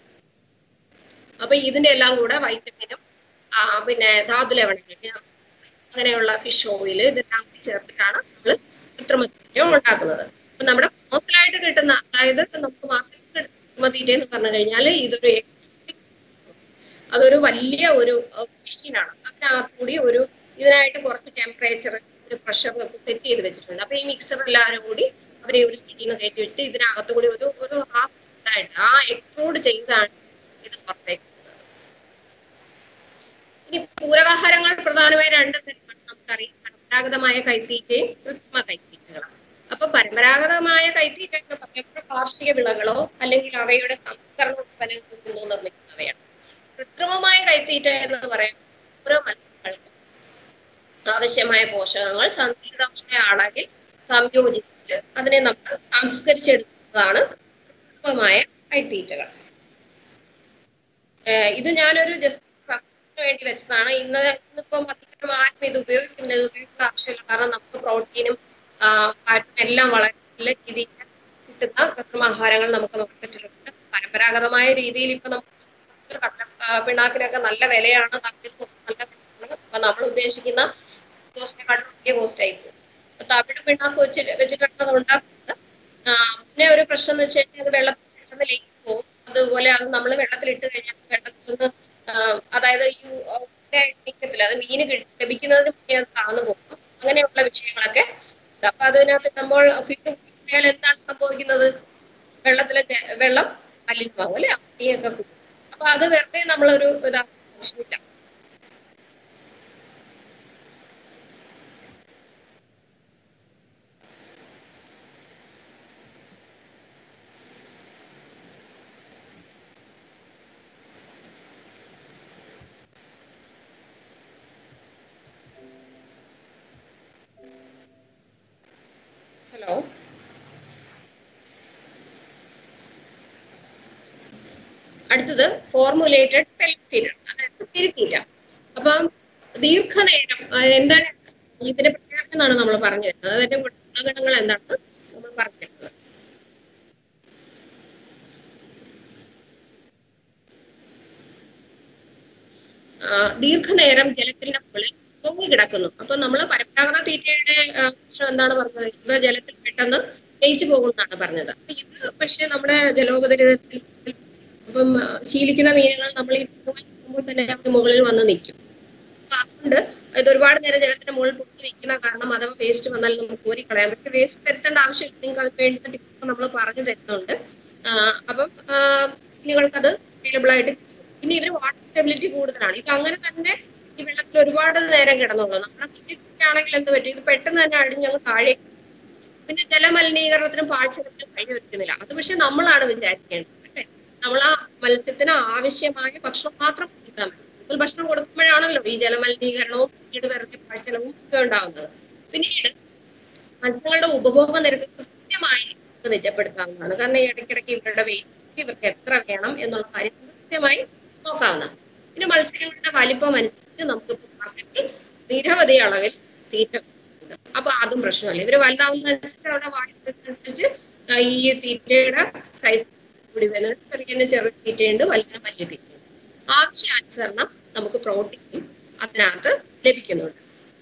അപ്പൊ ഇതിന്റെ എല്ലാം കൂടെ വൈറ്റമിനും ആ, പിന്നെ ധാതു ലവണങ്ങൾ പിന്നെ അങ്ങനെയുള്ള ഫിഷ് ഓയിൽ ഇതെല്ലാം കൂടി ചേർത്തിട്ടാണ് നമ്മൾ കൃത്രിമത്തീറ്റ ഉണ്ടാക്കുന്നത് അപ്പൊ നമ്മുടെ കോമേഴ്സ്യലായിട്ട് കിട്ടുന്ന അതായത് നമുക്ക് മാർക്കറ്റിൽ കിട്ടുന്ന കൃത്രിമത്തീറ്റ എന്ന് പറഞ്ഞു കഴിഞ്ഞാൽ ഇതൊരു exotic അതൊരു വലിയ ഒരു മെഷീനാണ് അതിനകത്ത് കൂടി ഒരു ഇതിനായിട്ട് കുറച്ച് ടെമ്പറേച്ചർ ഒരു പ്രഷർ ഒക്കെ സെറ്റ് ചെയ്ത് വെച്ചിട്ടുണ്ട് അപ്പൊ ഈ മിക്സർ എല്ലാവരും കൂടി അവരെ ഒരു സ്റ്റീൽ നിന്ന് കയറ്റി വിട്ട് ഇതിനകത്ത് കൂടി ഒരു ഒരു ഹാഫ് ഇതായിട്ട് ആ എക്സ്ട്രൂഡ് ചെയ്താണ് ഇത് പുറത്തേക്ക് വരുന്നത്. ഇനി പൂരകാഹാരങ്ങൾ പ്രധാനമായി രണ്ട് തരമാണ് നമുക്കറിയാം പരമ്പരാഗതമായ കൈത്തീറ്റയും കൃത്രിമ കൈത്തീറ്റകളാണ് അപ്പൊ പരമ്പരാഗതമായ കൈത്തീറ്റ എന്ന് പറയുമ്പോൾ കാർഷിക വിളകളോ അല്ലെങ്കിൽ അവയുടെ സംസ്കരണ ഉൽപ്പന്നങ്ങളിൽ നിന്നോ നിർമ്മിക്കുന്നവയാണ് കൃത്രിമമായ കൈത്തീറ്റ എന്ന് പറയുമ്പോൾ ഓരോ മത്സ്യങ്ങൾക്കും ആവശ്യമായ പോഷകങ്ങൾ സന്തുലിതമായ അളവിൽ സംയോജിച്ച് അതിനെ നമ്മൾ സംസ്കരിച്ചെടുക്കുന്നതാണ് കൃത്രിമമായ കൈത്തീറ്റകൾ ഏഹ് ഇത് ഞാനൊരു ജസ്റ്റ് വേണ്ടി വെച്ചതാണ് ഇന്ന് ഇന്നിപ്പം അധികം ആരും ഇത് ഉപയോഗിക്കുന്നില്ല ഇത് ഉപയോഗിക്കേണ്ട ആവശ്യമില്ല കാരണം നമുക്ക് പ്രോട്ടീനും ഫാറ്റും എല്ലാം വളരെ നല്ല രീതിയിൽ കിട്ടുന്ന കൃത്രിമാഹാരങ്ങൾ നമുക്ക് മാർക്കറ്റിലുണ്ട് പരമ്പരാഗതമായ രീതിയിൽ ഇപ്പൊ നമുക്ക് കട്ട ആ, പിണ്ണാക്കിനൊക്കെ നല്ല വിലയാണ് തവിടിനും നല്ല വിലയാണ് അപ്പൊ നമ്മൾ ഉദ്ദേശിക്കുന്ന കോസ്റ്റിനെക്കാളും വലിയ കോസ്റ്റ് ആയി പോകും അപ്പൊ തവിട് പിണ്ണാക്ക് വെച്ചിട്ട് വെച്ചിട്ടാണ് അത് ഉണ്ടാക്കുന്നത് ആ, പിന്നെ ഒരു പ്രശ്നം എന്ന് വെച്ച് കഴിഞ്ഞാൽ അത് വെള്ളത്തിൽ പെട്ടെന്ന് ലയിച്ച് പോകും അതുപോലെ അത് നമ്മൾ വെള്ളത്തിൽ ഇട്ട് കഴിഞ്ഞാൽ വെള്ളത്തിൽ നിന്ന് ആ, അതായത് ഈ നിൽക്കത്തില്ല അത് മീന് കിട്ടി- ലഭിക്കുന്നതിന് മുന്നേ അത് താന്നു പോകും അങ്ങനെയുള്ള വിഷയങ്ങളൊക്കെ ഉണ്ട്. അപ്പൊ അതിനകത്ത് നമ്മൾ ഫീഡ് കൂട്ടിയാൽ എന്താണ് സംഭവിക്കുന്നത് വെള്ളത്തിലെ ജ- വെള്ളം മലിനമാകും അല്ലെ അമ്മിയൊക്കെ കൂടും അപ്പൊ അത് വെറുതെ നമ്മളൊരു ഇതാ ആവശ്യമില്ല ഹലോ അടുത്തത് ഫോർമുലേറ്റഡ് പെൽഫീഡ് അതായത് തിരുത്തിയില്ല അപ്പം ദീർഘനേരം ആ, എന്താണ് ഇതിന്റെ പ്രത്യേകത എന്നാണ് നമ്മൾ പറഞ്ഞു വരുന്നത് അതിന്റെ ഗുണഗണങ്ങൾ എന്താണെന്ന് നമ്മൾ പറഞ്ഞു വരുന്നത് ആ, ദീർഘനേരം ജലത്തിന്റെ മുകളിൽ പൊങ്ങിക്കിടക്കുന്നു അപ്പൊ നമ്മൾ പരമ്പരാഗത തീറ്റയുടെ ആ, പ്രശ്നം എന്താണ് പറഞ്ഞത് ഇവ ജലത്തിൽ പെട്ടെന്ന് ലയിച്ചു പോകുമെന്നാണ് പറഞ്ഞത് അപ്പൊ ഇത് പക്ഷെ നമ്മുടെ ജലോപരിതലത്തിൽ അപ്പം ആ, ശീലിക്കുന്ന മീനുകൾ നമ്മൾ ഈ പോകുമ്പോൾ തന്നെ അവർ മുകളിൽ വന്ന് നിൽക്കും അപ്പൊ അതുകൊണ്ട് ഇത് ഒരുപാട് നേരം ജലത്തിന്റെ മുകളിൽ പൊട്ടി നിൽക്കുന്ന കാരണം അഥവാ വേസ്റ്റ് വന്നാൽ നമുക്ക് കോരി കളയാം പക്ഷെ വേസ്റ്റ് വരുത്തേണ്ട ആവശ്യമില്ല നിങ്ങൾക്ക് അത് വേണ്ട ടിപ്പ് നമ്മൾ പറഞ്ഞു തരുന്നുണ്ട് ആ, അപ്പം ആ, മീനുകൾക്കത് അവൈലബിൾ ആയിട്ട് കിട്ടും. പിന്നെ ഇതിന് വാട്ടർ സ്റ്റെബിലിറ്റി കൂടുതലാണ് ഇത് അങ്ങനെ തന്നെ ഈ വെള്ളത്തിൽ ഒരുപാട് നേരം കിടന്നുള്ളൂ നമ്മുടെ ആണെങ്കിൽ എന്ത് പറ്റും ഇത് പെട്ടെന്ന് തന്നെ അടിഞ്ഞ് അങ്ങ് താഴേക്ക് പിന്നെ ജലമലിനീകരണത്തിനും പാഴ്ചരത്തിനും കഴിഞ്ഞു വെക്കുന്നില്ല അത് പക്ഷെ നമ്മളാണ് വിചാരിക്കേണ്ടത് അല്ലേ നമ്മൾ ആ മത്സ്യത്തിന് ആവശ്യമായ ഭക്ഷണം മാത്രം കൊടുത്താൽ മതി കൂടുതൽ ഭക്ഷണം കൊടുക്കുമ്പോഴാണല്ലോ ഈ ജലമലിനീകരണവും പിന്നീട് വെറുതെ പാഴ്ചലവും ഒക്കെ ഉണ്ടാവുന്നത് പിന്നീട് മത്സ്യങ്ങളുടെ ഉപഭോഗ നിരക്ക് കൃത്യമായി നമുക്ക് നിജപ്പെടുത്താവുന്നതാണ് കാരണം ഈ ഇടയ്ക്കിടയ്ക്ക് ഇവരുടെ വെയിറ്റ് ഇവർക്ക് എത്ര വേണം എന്നുള്ള കാര്യം കൃത്യമായി നോക്കാവുന്നതാണ് പിന്നെ മത്സ്യങ്ങളുടെ വലിപ്പം അനുസരിച്ച് നമുക്ക് മാർക്കറ്റിൽ നിരവധി അളവിൽ തീറ്റ ഉണ്ട് അപ്പൊ അതും പ്രശ്നമല്ല ഇവര് വലുതാവുന്നതനുസരിച്ച് അവരുടെ വായു സൈസ് അനുസരിച്ച് ആ, ഈ തീറ്റയുടെ സൈസ് കൂടി വരുന്നുണ്ട് ചെറിയ ചെറിയ തീറ്റയുണ്ട് വലിയ വലിയ തീറ്റയുണ്ട് ആവശ്യാനുസരണം നമുക്ക് പ്രോട്ടീനും അതിനകത്ത് ലഭിക്കുന്നുണ്ട്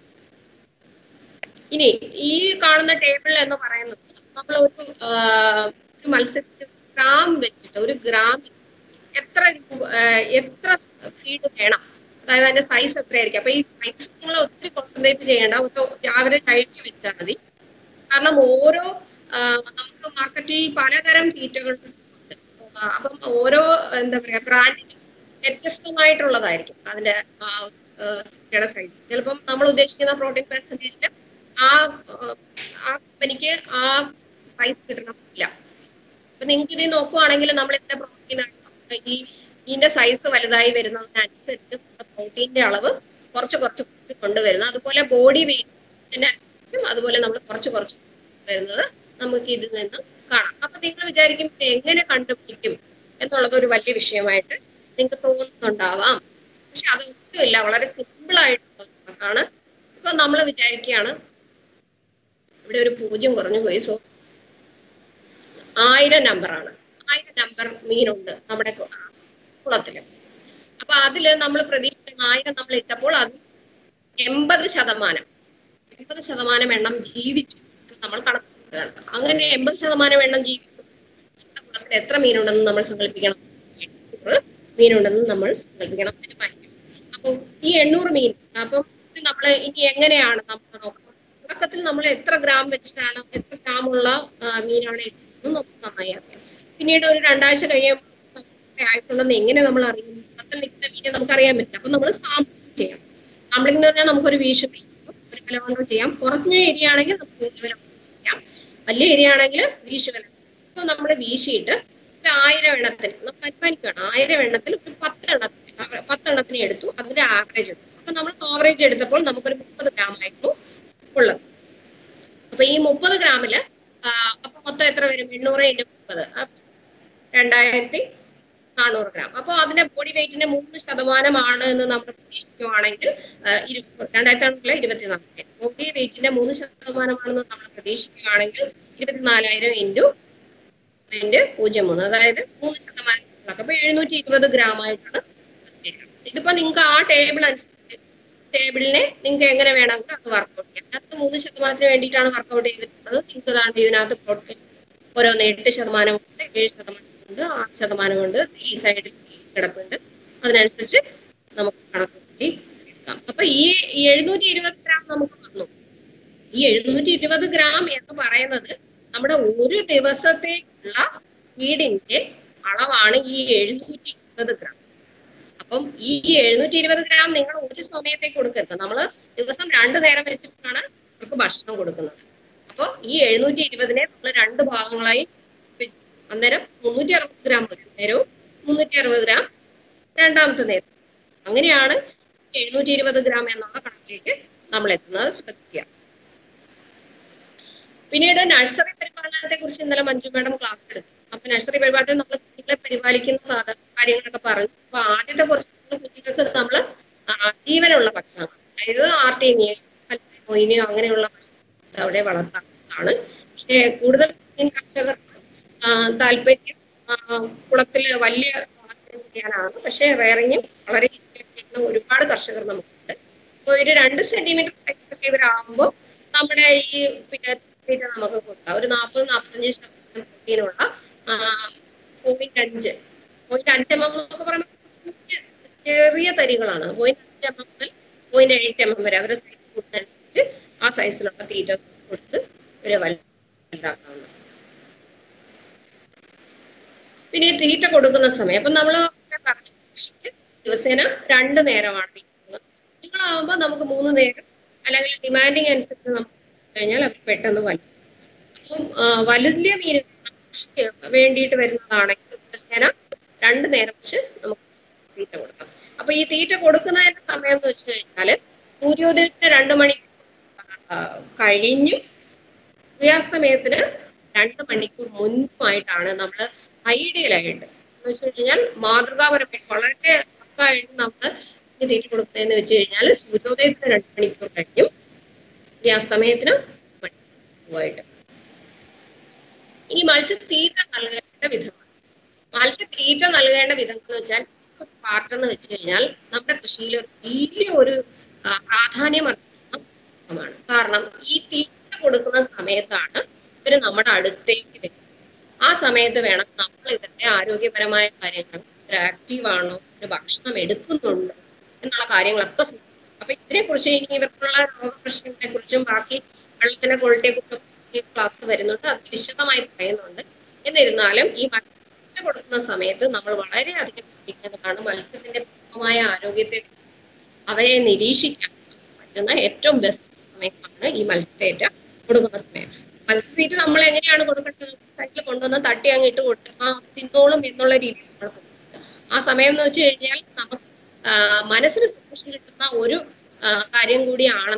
ഇനി ഈ കാണുന്ന ടേബിൾ എന്ന് പറയുന്നത് നമ്മൾ ഒരു ആ, ഒരു മത്സ്യത്തിന് ഗ്രാം വെച്ചിട്ട് ഒരു ഗ്രാം എത്ര രൂപ ആ, എത്ര ഫീഡ് വേണം അതായത് അതിന്റെ സൈസ് എത്രയായിരിക്കും അപ്പൊ ഈ സൈസ് നിങ്ങൾ ഒത്തിരി കോൺസെൻട്രേറ്റ് ചെയ്യേണ്ട ഒരു ആവറേജ് ഐഡിയ വെച്ചാൽ മതി കാരണം ഓരോ ആ, നമുക്ക് മാർക്കറ്റിൽ പലതരം തീറ്റകൾ ഉണ്ട് ആ, അപ്പം ഓരോ എന്താ പറയാ ബ്രാൻഡിനും വ്യത്യസ്തമായിട്ടുള്ളതായിരിക്കും അതിന്റെ ആ, ആ, തീറ്റയുടെ സൈസ് ചിലപ്പം നമ്മൾ ഉദ്ദേശിക്കുന്ന പ്രോട്ടീൻ പെർസെന്റേജിന് ആ ആ, ആ കമ്പനിക്ക് ആ സൈസ് കിട്ടണമെന്നില്ല അപ്പൊ നിങ്ങൾക്ക് ഇത് നോക്കുവാണെങ്കിൽ നമ്മൾ ഇതിന്റെ പ്രോട്ടീൻ ഈ ഇതിന്റെ സൈസ് വലുതായി വരുന്നതിനനുസരിച്ച് പ്രോട്ടീന്റെ അളവ് കുറച്ച് കുറച്ച് കുറച്ച് കൊണ്ടുവരുന്നത് അതുപോലെ ബോഡി വെയിറ്റിനനുസരിച്ചും അതുപോലെ നമ്മൾ കുറച്ച് കുറച്ച് വരുന്നത് നമുക്ക് ഇതിൽ നിന്ന് കാണാം അപ്പൊ നിങ്ങൾ വിചാരിക്കും ഇത് എങ്ങനെ കണ്ടുപിടിക്കും എന്നുള്ളത് ഒരു വലിയ വിഷയമായിട്ട് നിങ്ങൾക്ക് തോന്നുന്നുണ്ടാവാം പക്ഷെ അതൊന്നുമില്ല വളരെ സിമ്പിൾ ആയിട്ടുള്ള ഒരു കണക്കാണ് ഇപ്പൊ നമ്മൾ വിചാരിക്കുകയാണ് ഇവിടെ ഒരു പൂജ്യം കുറഞ്ഞു പോയി സോ ആയിരം നമ്പറാണ് ആയിരം നമ്പർ മീനുണ്ട് നമ്മുടെ കു- കുളത്തില് അപ്പൊ അതില് നമ്മൾ പ്രതീക്ഷിക്കുന്ന ആയിരം നമ്മൾ ഇട്ടപ്പോൾ അത് എൺപത് ശതമാനം എൺപത് ശതമാനം എണ്ണം ജീവിച്ചു എന്ന് നമ്മൾ കണക്കുകൂട്ടുകയാണ് അങ്ങനെ എൺപത് ശതമാനം എണ്ണം ജീവിച്ചു നമ്മുടെ കുളത്തിൽ എത്ര മീനുണ്ടെന്ന് നമ്മൾ സങ്കല്പിക്കണം എണ്ണൂറ് മീനുണ്ടെന്ന് നമ്മൾ സങ്കല്പിക്കണം അനുമാനിക്കണം അപ്പൊ ഈ എണ്ണൂറ് മീൻ അപ്പം നമ്മൾ ഇനി എങ്ങനെയാണ് നമ്മൾ നോക്കുന്നത് തുടക്കത്തിൽ നമ്മൾ എത്ര ഗ്രാം വെച്ചിട്ടാണ് എത്ര ഗ്രാം ഉള്ള ആ, മീനാണ് എടുത്തത് നമുക്ക് നന്നായി അറിയാം പിന്നീട് ഒരു രണ്ടാഴ്ച കഴിയുമ്പോൾ ആയിട്ടുണ്ടെന്ന് എങ്ങനെ നമ്മൾ അറിയും കുളത്തിൽ നിൽക്കുന്ന മീനെ നമുക്ക് അറിയാൻ പറ്റില്ല അപ്പൊ നമ്മൾ സാമ്പിളിംഗ് ചെയ്യാം സാമ്പിളിംഗ് എന്ന് പറഞ്ഞാൽ നമുക്കൊരു വീശു ഒരു കലവണ്ണം ചെയ്യാം കുറഞ്ഞ ഏരിയ ആണെങ്കിൽ നമുക്ക് ഒരു കലവണ്ണം ചെയ്യാം വലിയ ഏരിയ ആണെങ്കിൽ വീശു കല അപ്പൊ നമ്മൾ വീശിയിട്ട് ഒരു ആയിരം എണ്ണത്തിന് നമ്മൾ അനുമാനിക്കുകയാണ് ആയിരം എണ്ണത്തിൽ ഒരു പത്തെണ്ണത്തിന് പത്തെണ്ണത്തിന് എടുത്തു അതിന്റെ ആവറേജ് എടുത്തു അപ്പൊ നമ്മൾ ആവറേജ് എടുത്തപ്പോൾ നമുക്കൊരു മുപ്പത് ഗ്രാം ആയിരുന്നു ഉള്ളത് അപ്പൊ ഈ മുപ്പത് ഗ്രാമില് ആ, അപ്പൊ മൊത്തം എത്ര വരും എണ്ണൂറ് ഇൻറ്റു മുപ്പത് രണ്ടായിരത്തി നാനൂറ് ഗ്രാം അപ്പൊ അതിന്റെ ബോഡി വെയിറ്റിന്റെ മൂന്ന് ശതമാനമാണ് എന്ന് നമ്മൾ പ്രതീക്ഷിക്കുവാണെങ്കിൽ ആ, ഇരു- രണ്ടായിരത്തി നാനൂറിലെ ഇരുപത്തിനാലായിരം ബോഡി വെയിറ്റിന്റെ മൂന്ന് ശതമാനമാണെന്ന് നമ്മൾ പ്രതീക്ഷിക്കുകയാണെങ്കിൽ ഇരുപത്തിനാലായിരം ഇൻറ്റു പോയിന്റ് പൂജ്യം മൂന്ന് അതായത് മൂന്ന് ശതമാനം അപ്പൊ എഴുന്നൂറ്റി ഇരുപത് ഗ്രാം ആയിട്ടാണ് വരിക. ഇതിപ്പോ നിങ്ങൾക്ക് ആ ടേബിൾ അനുസരിച്ച് ടേബിളിനെ നിങ്ങൾക്ക് എങ്ങനെ വേണമെങ്കിലും അത് വർക്കൗട്ട് ചെയ്യാം അത് മൂന്ന് ശതമാനത്തിന് വേണ്ടിയിട്ടാണ് വർക്കൗട്ട് ചെയ്തിട്ടുള്ളത് നിങ്ങൾക്ക് ദാണ്ട് ഇതിനകത്ത് പ്രോട്ടീൻ ഓരോന്ന് എട്ട് ശതമാനമുണ്ട് ഏഴ് ശതമാനമുണ്ട് ആറ് ശതമാനമുണ്ട് ഈ സൈഡിൽ കിടപ്പുണ്ട് അതിനനുസരിച്ച് നമുക്ക് കണക്ക് കൂട്ടി എടുക്കാം അപ്പൊ ഈ എഴുന്നൂറ്റി ഇരുപത് ഗ്രാം നമുക്ക് വന്നു ഈ എഴുന്നൂറ്റി ഇരുപത് ഗ്രാം എന്ന് പറയുന്നത് നമ്മുടെ ഒരു ദിവസത്തേക്കുള്ള ഫീഡിന്റെ അളവാണ് ഈ എഴുന്നൂറ്റി ഇരുപത് ഗ്രാം അപ്പം ഈ എഴുന്നൂറ്റി ഇരുപത് ഗ്രാം നിങ്ങൾ ഒരു സമയത്തേക്ക് കൊടുക്കരുത് നമ്മൾ ദിവസം രണ്ടു നേരം വെച്ചിട്ടാണ് അവർക്ക് ഭക്ഷണം കൊടുക്കുന്നത് അപ്പോൾ ഈ എഴുന്നൂറ്റി ഇരുപതിനെ നമ്മൾ രണ്ട് ഭാഗങ്ങളായി വെച്ച് അന്നേരം മുന്നൂറ്റി അറുപത് ഗ്രാം ഒരു നേരവും മുന്നൂറ്റി അറുപത് ഗ്രാം രണ്ടാമത്തെ നേരം അങ്ങനെയാണ് എഴുന്നൂറ്റി ഇരുപത് ഗ്രാം എന്നുള്ള കണക്കിലേക്ക് നമ്മൾ എത്തുന്നത് ശ്രദ്ധിക്കുക പിന്നീട് നഴ്സറി പരിപാലനത്തെ കുറിച്ച് ഇന്നലെ മഞ്ജു മാഡം ക്ലാസ് എടുത്തു അപ്പൊ നഴ്സറി പരിപാലനത്തിൽ നമ്മൾ കുട്ടികളെ പരിപാലിക്കുന്ന സാധ- കാര്യങ്ങളൊക്കെ പറഞ്ഞു അപ്പൊ ആദ്യത്തെ കുറച്ച് കുട്ടികൾക്ക് നമ്മൾ ജീവനുള്ള ഭക്ഷണം അതായത് ആർട്ടീനിയ മൊയിനിയോ അങ്ങനെയുള്ള ഭക്ഷണം അവിടെ വളർത്താവുന്നതാണ് പക്ഷെ കൂടുതൽ കർഷകർക്ക് ആ, താല്പര്യം ആ, കുളത്തിൽ വലിയ വളർത്തൽ ചെയ്യാനാണ് പക്ഷെ റെയറിങ്ങും വളരെ easy ആയി ചെയ്യുന്ന ഒരുപാട് കർഷകർ നമുക്കുണ്ട് അപ്പൊ ഒരു രണ്ട് സെന്റിമീറ്റർ സൈസ് ഒക്കെ ഇവരാകുമ്പോൾ നമ്മുടെ ഈ പിന്നെ തീറ്റ നമുക്ക് കൊടുക്കാം ഒരു നാൽപ്പത് നാൽപ്പത്തഞ്ച് ശതമാനം പ്രോട്ടീനുള്ള പോയിന്റ് അഞ്ച് പോയിന്റ് അഞ്ച് എം എം എന്നൊക്കെ പറയുമ്പോൾ കുഞ്ഞ് ചെറിയ തരികളാണ് പോയിന്റ് അഞ്ച് എം എം മുതൽ പോയിന്റ് എയ്റ്റ് എം എം വരെ അവരുടെ സൈസ് കൂടുന്നതനുസരിച്ച് ആ സൈസിലുള്ള തീറ്റ കൊടുത്ത് ഒരു വലുതാക്കാവുന്നതാണ് പിന്നെ ഈ തീറ്റ കൊടുക്കുന്ന സമയം അപ്പൊ നമ്മൾ പറഞ്ഞു കൃഷിക്ക് ദിവസേന രണ്ട് നേരമാണ് തീറ്റ കൊടുക്കുന്നത് കുഞ്ഞുങ്ങളാവുമ്പോൾ നമുക്ക് മൂന്ന് നേരം അല്ലെങ്കിൽ ഡിമാൻഡിങ് അനുസരിച്ച് നമുക്ക് കഴിഞ്ഞാൽ അവർ പെട്ടെന്ന് വരും അപ്പം ആ, വലിയ മീനുകൾ കൃഷിക്ക് വേണ്ടിയിട്ട് വരുന്നതാണെങ്കിൽ ദിവസേന രണ്ട് നേരം വെച്ച് നമുക്ക് തീറ്റ കൊടുക്കാം അപ്പൊ ഈ തീറ്റ കൊടുക്കുന്നതിന്റെ സമയം എന്ന് വെച്ച് കഴിഞ്ഞാല് സൂര്യോദയത്തിന് രണ്ട് മണി ആ, കഴിഞ്ഞും സൂര്യാസ്തമയത്തിന് രണ്ട് മണിക്കൂർ മുൻപുമായിട്ടാണ് നമ്മൾ ഐഡിയൽ ആയിട്ട് എന്ന് വെച്ച് കഴിഞ്ഞാൽ മാതൃകാപരമായി വളരെ പക്കായിട്ട് നമ്മൾ ഈ തീറ്റ കൊടുക്കുന്നതെന്ന് വെച്ച് കഴിഞ്ഞാൽ സൂര്യോദയത്തിന് രണ്ട് മണിക്കൂർ കഴിഞ്ഞും സൂര്യാസ്തമയത്തിന് മണിക്കൂറുമായിട്ട് ഇനി മത്സ്യത്തീറ്റ നൽകേണ്ട വിധമാണ് മത്സ്യത്തീറ്റ നൽകേണ്ട വിധം എന്ന് വെച്ചാൽ ഒരു പാർട്ട് എന്ന് വെച്ച് കഴിഞ്ഞാൽ നമ്മുടെ കൃഷിയിൽ വലിയ ഒരു ആ, പ്രാധാന്യം അർഹിക്കുന്ന ഭാഗമാണ് കാരണം ഈ തീറ്റ കൊടുക്കുന്ന സമയത്താണ് ഇവര് നമ്മുടെ അടുത്തേക്ക് വരുന്നത് ആ സമയത്ത് വേണം നമ്മൾ ഇവരുടെ ആരോഗ്യപരമായ കാര്യങ്ങൾ ഇവർ ആക്റ്റീവ് ആണോ ഇവര് ഭക്ഷണം എടുക്കുന്നുണ്ടോ എന്നുള്ള കാര്യങ്ങളൊക്കെ ശ്രദ്ധിക്കണം. അപ്പൊ ഇതിനെ കുറിച്ച് ഇനി ഇവർക്കുള്ള രോഗപ്രശ്നങ്ങളെ കുറിച്ചും ബാക്കി വെള്ളത്തിന്റെ ക്വാളിറ്റിയെ കുറിച്ചും ക്ലാസ് വരുന്നുണ്ട് അത് വിശദമായി പറയുന്നുണ്ട് എന്നിരുന്നാലും ഈ മത്സ്യം കൊടുക്കുന്ന സമയത്ത് നമ്മൾ വളരെയധികം ശ്രദ്ധിക്കേണ്ടതാണ് മത്സ്യത്തിന്റെ പൂർണ്ണമായ ആരോഗ്യത്തെ അവരെ നിരീക്ഷിക്കാൻ പറ്റുന്ന ഏറ്റവും ബെസ്റ്റ് സമയമാണ് ഈ മത്സ്യത്തേറ്റ കൊടുക്കുന്ന സമയം മത്സ്യത്തീറ്റ നമ്മൾ എങ്ങനെയാണ് കൊടുക്കേണ്ടത് സൈക്കിൾ കൊണ്ടുവന്ന് തട്ടി അങ്ങ് ഇട്ട് കൊടുത്ത് ആ തിന്നോളും എന്നുള്ള രീതിയിൽ നമ്മൾ കൊടുക്കുന്നത് ആ സമയം എന്ന് വെച്ച് കഴിഞ്ഞാൽ നമുക്ക് ആ, മനസ്സിന് സന്തോഷം കിട്ടുന്ന ഒരു ആ, കാര്യം കൂടിയാണ്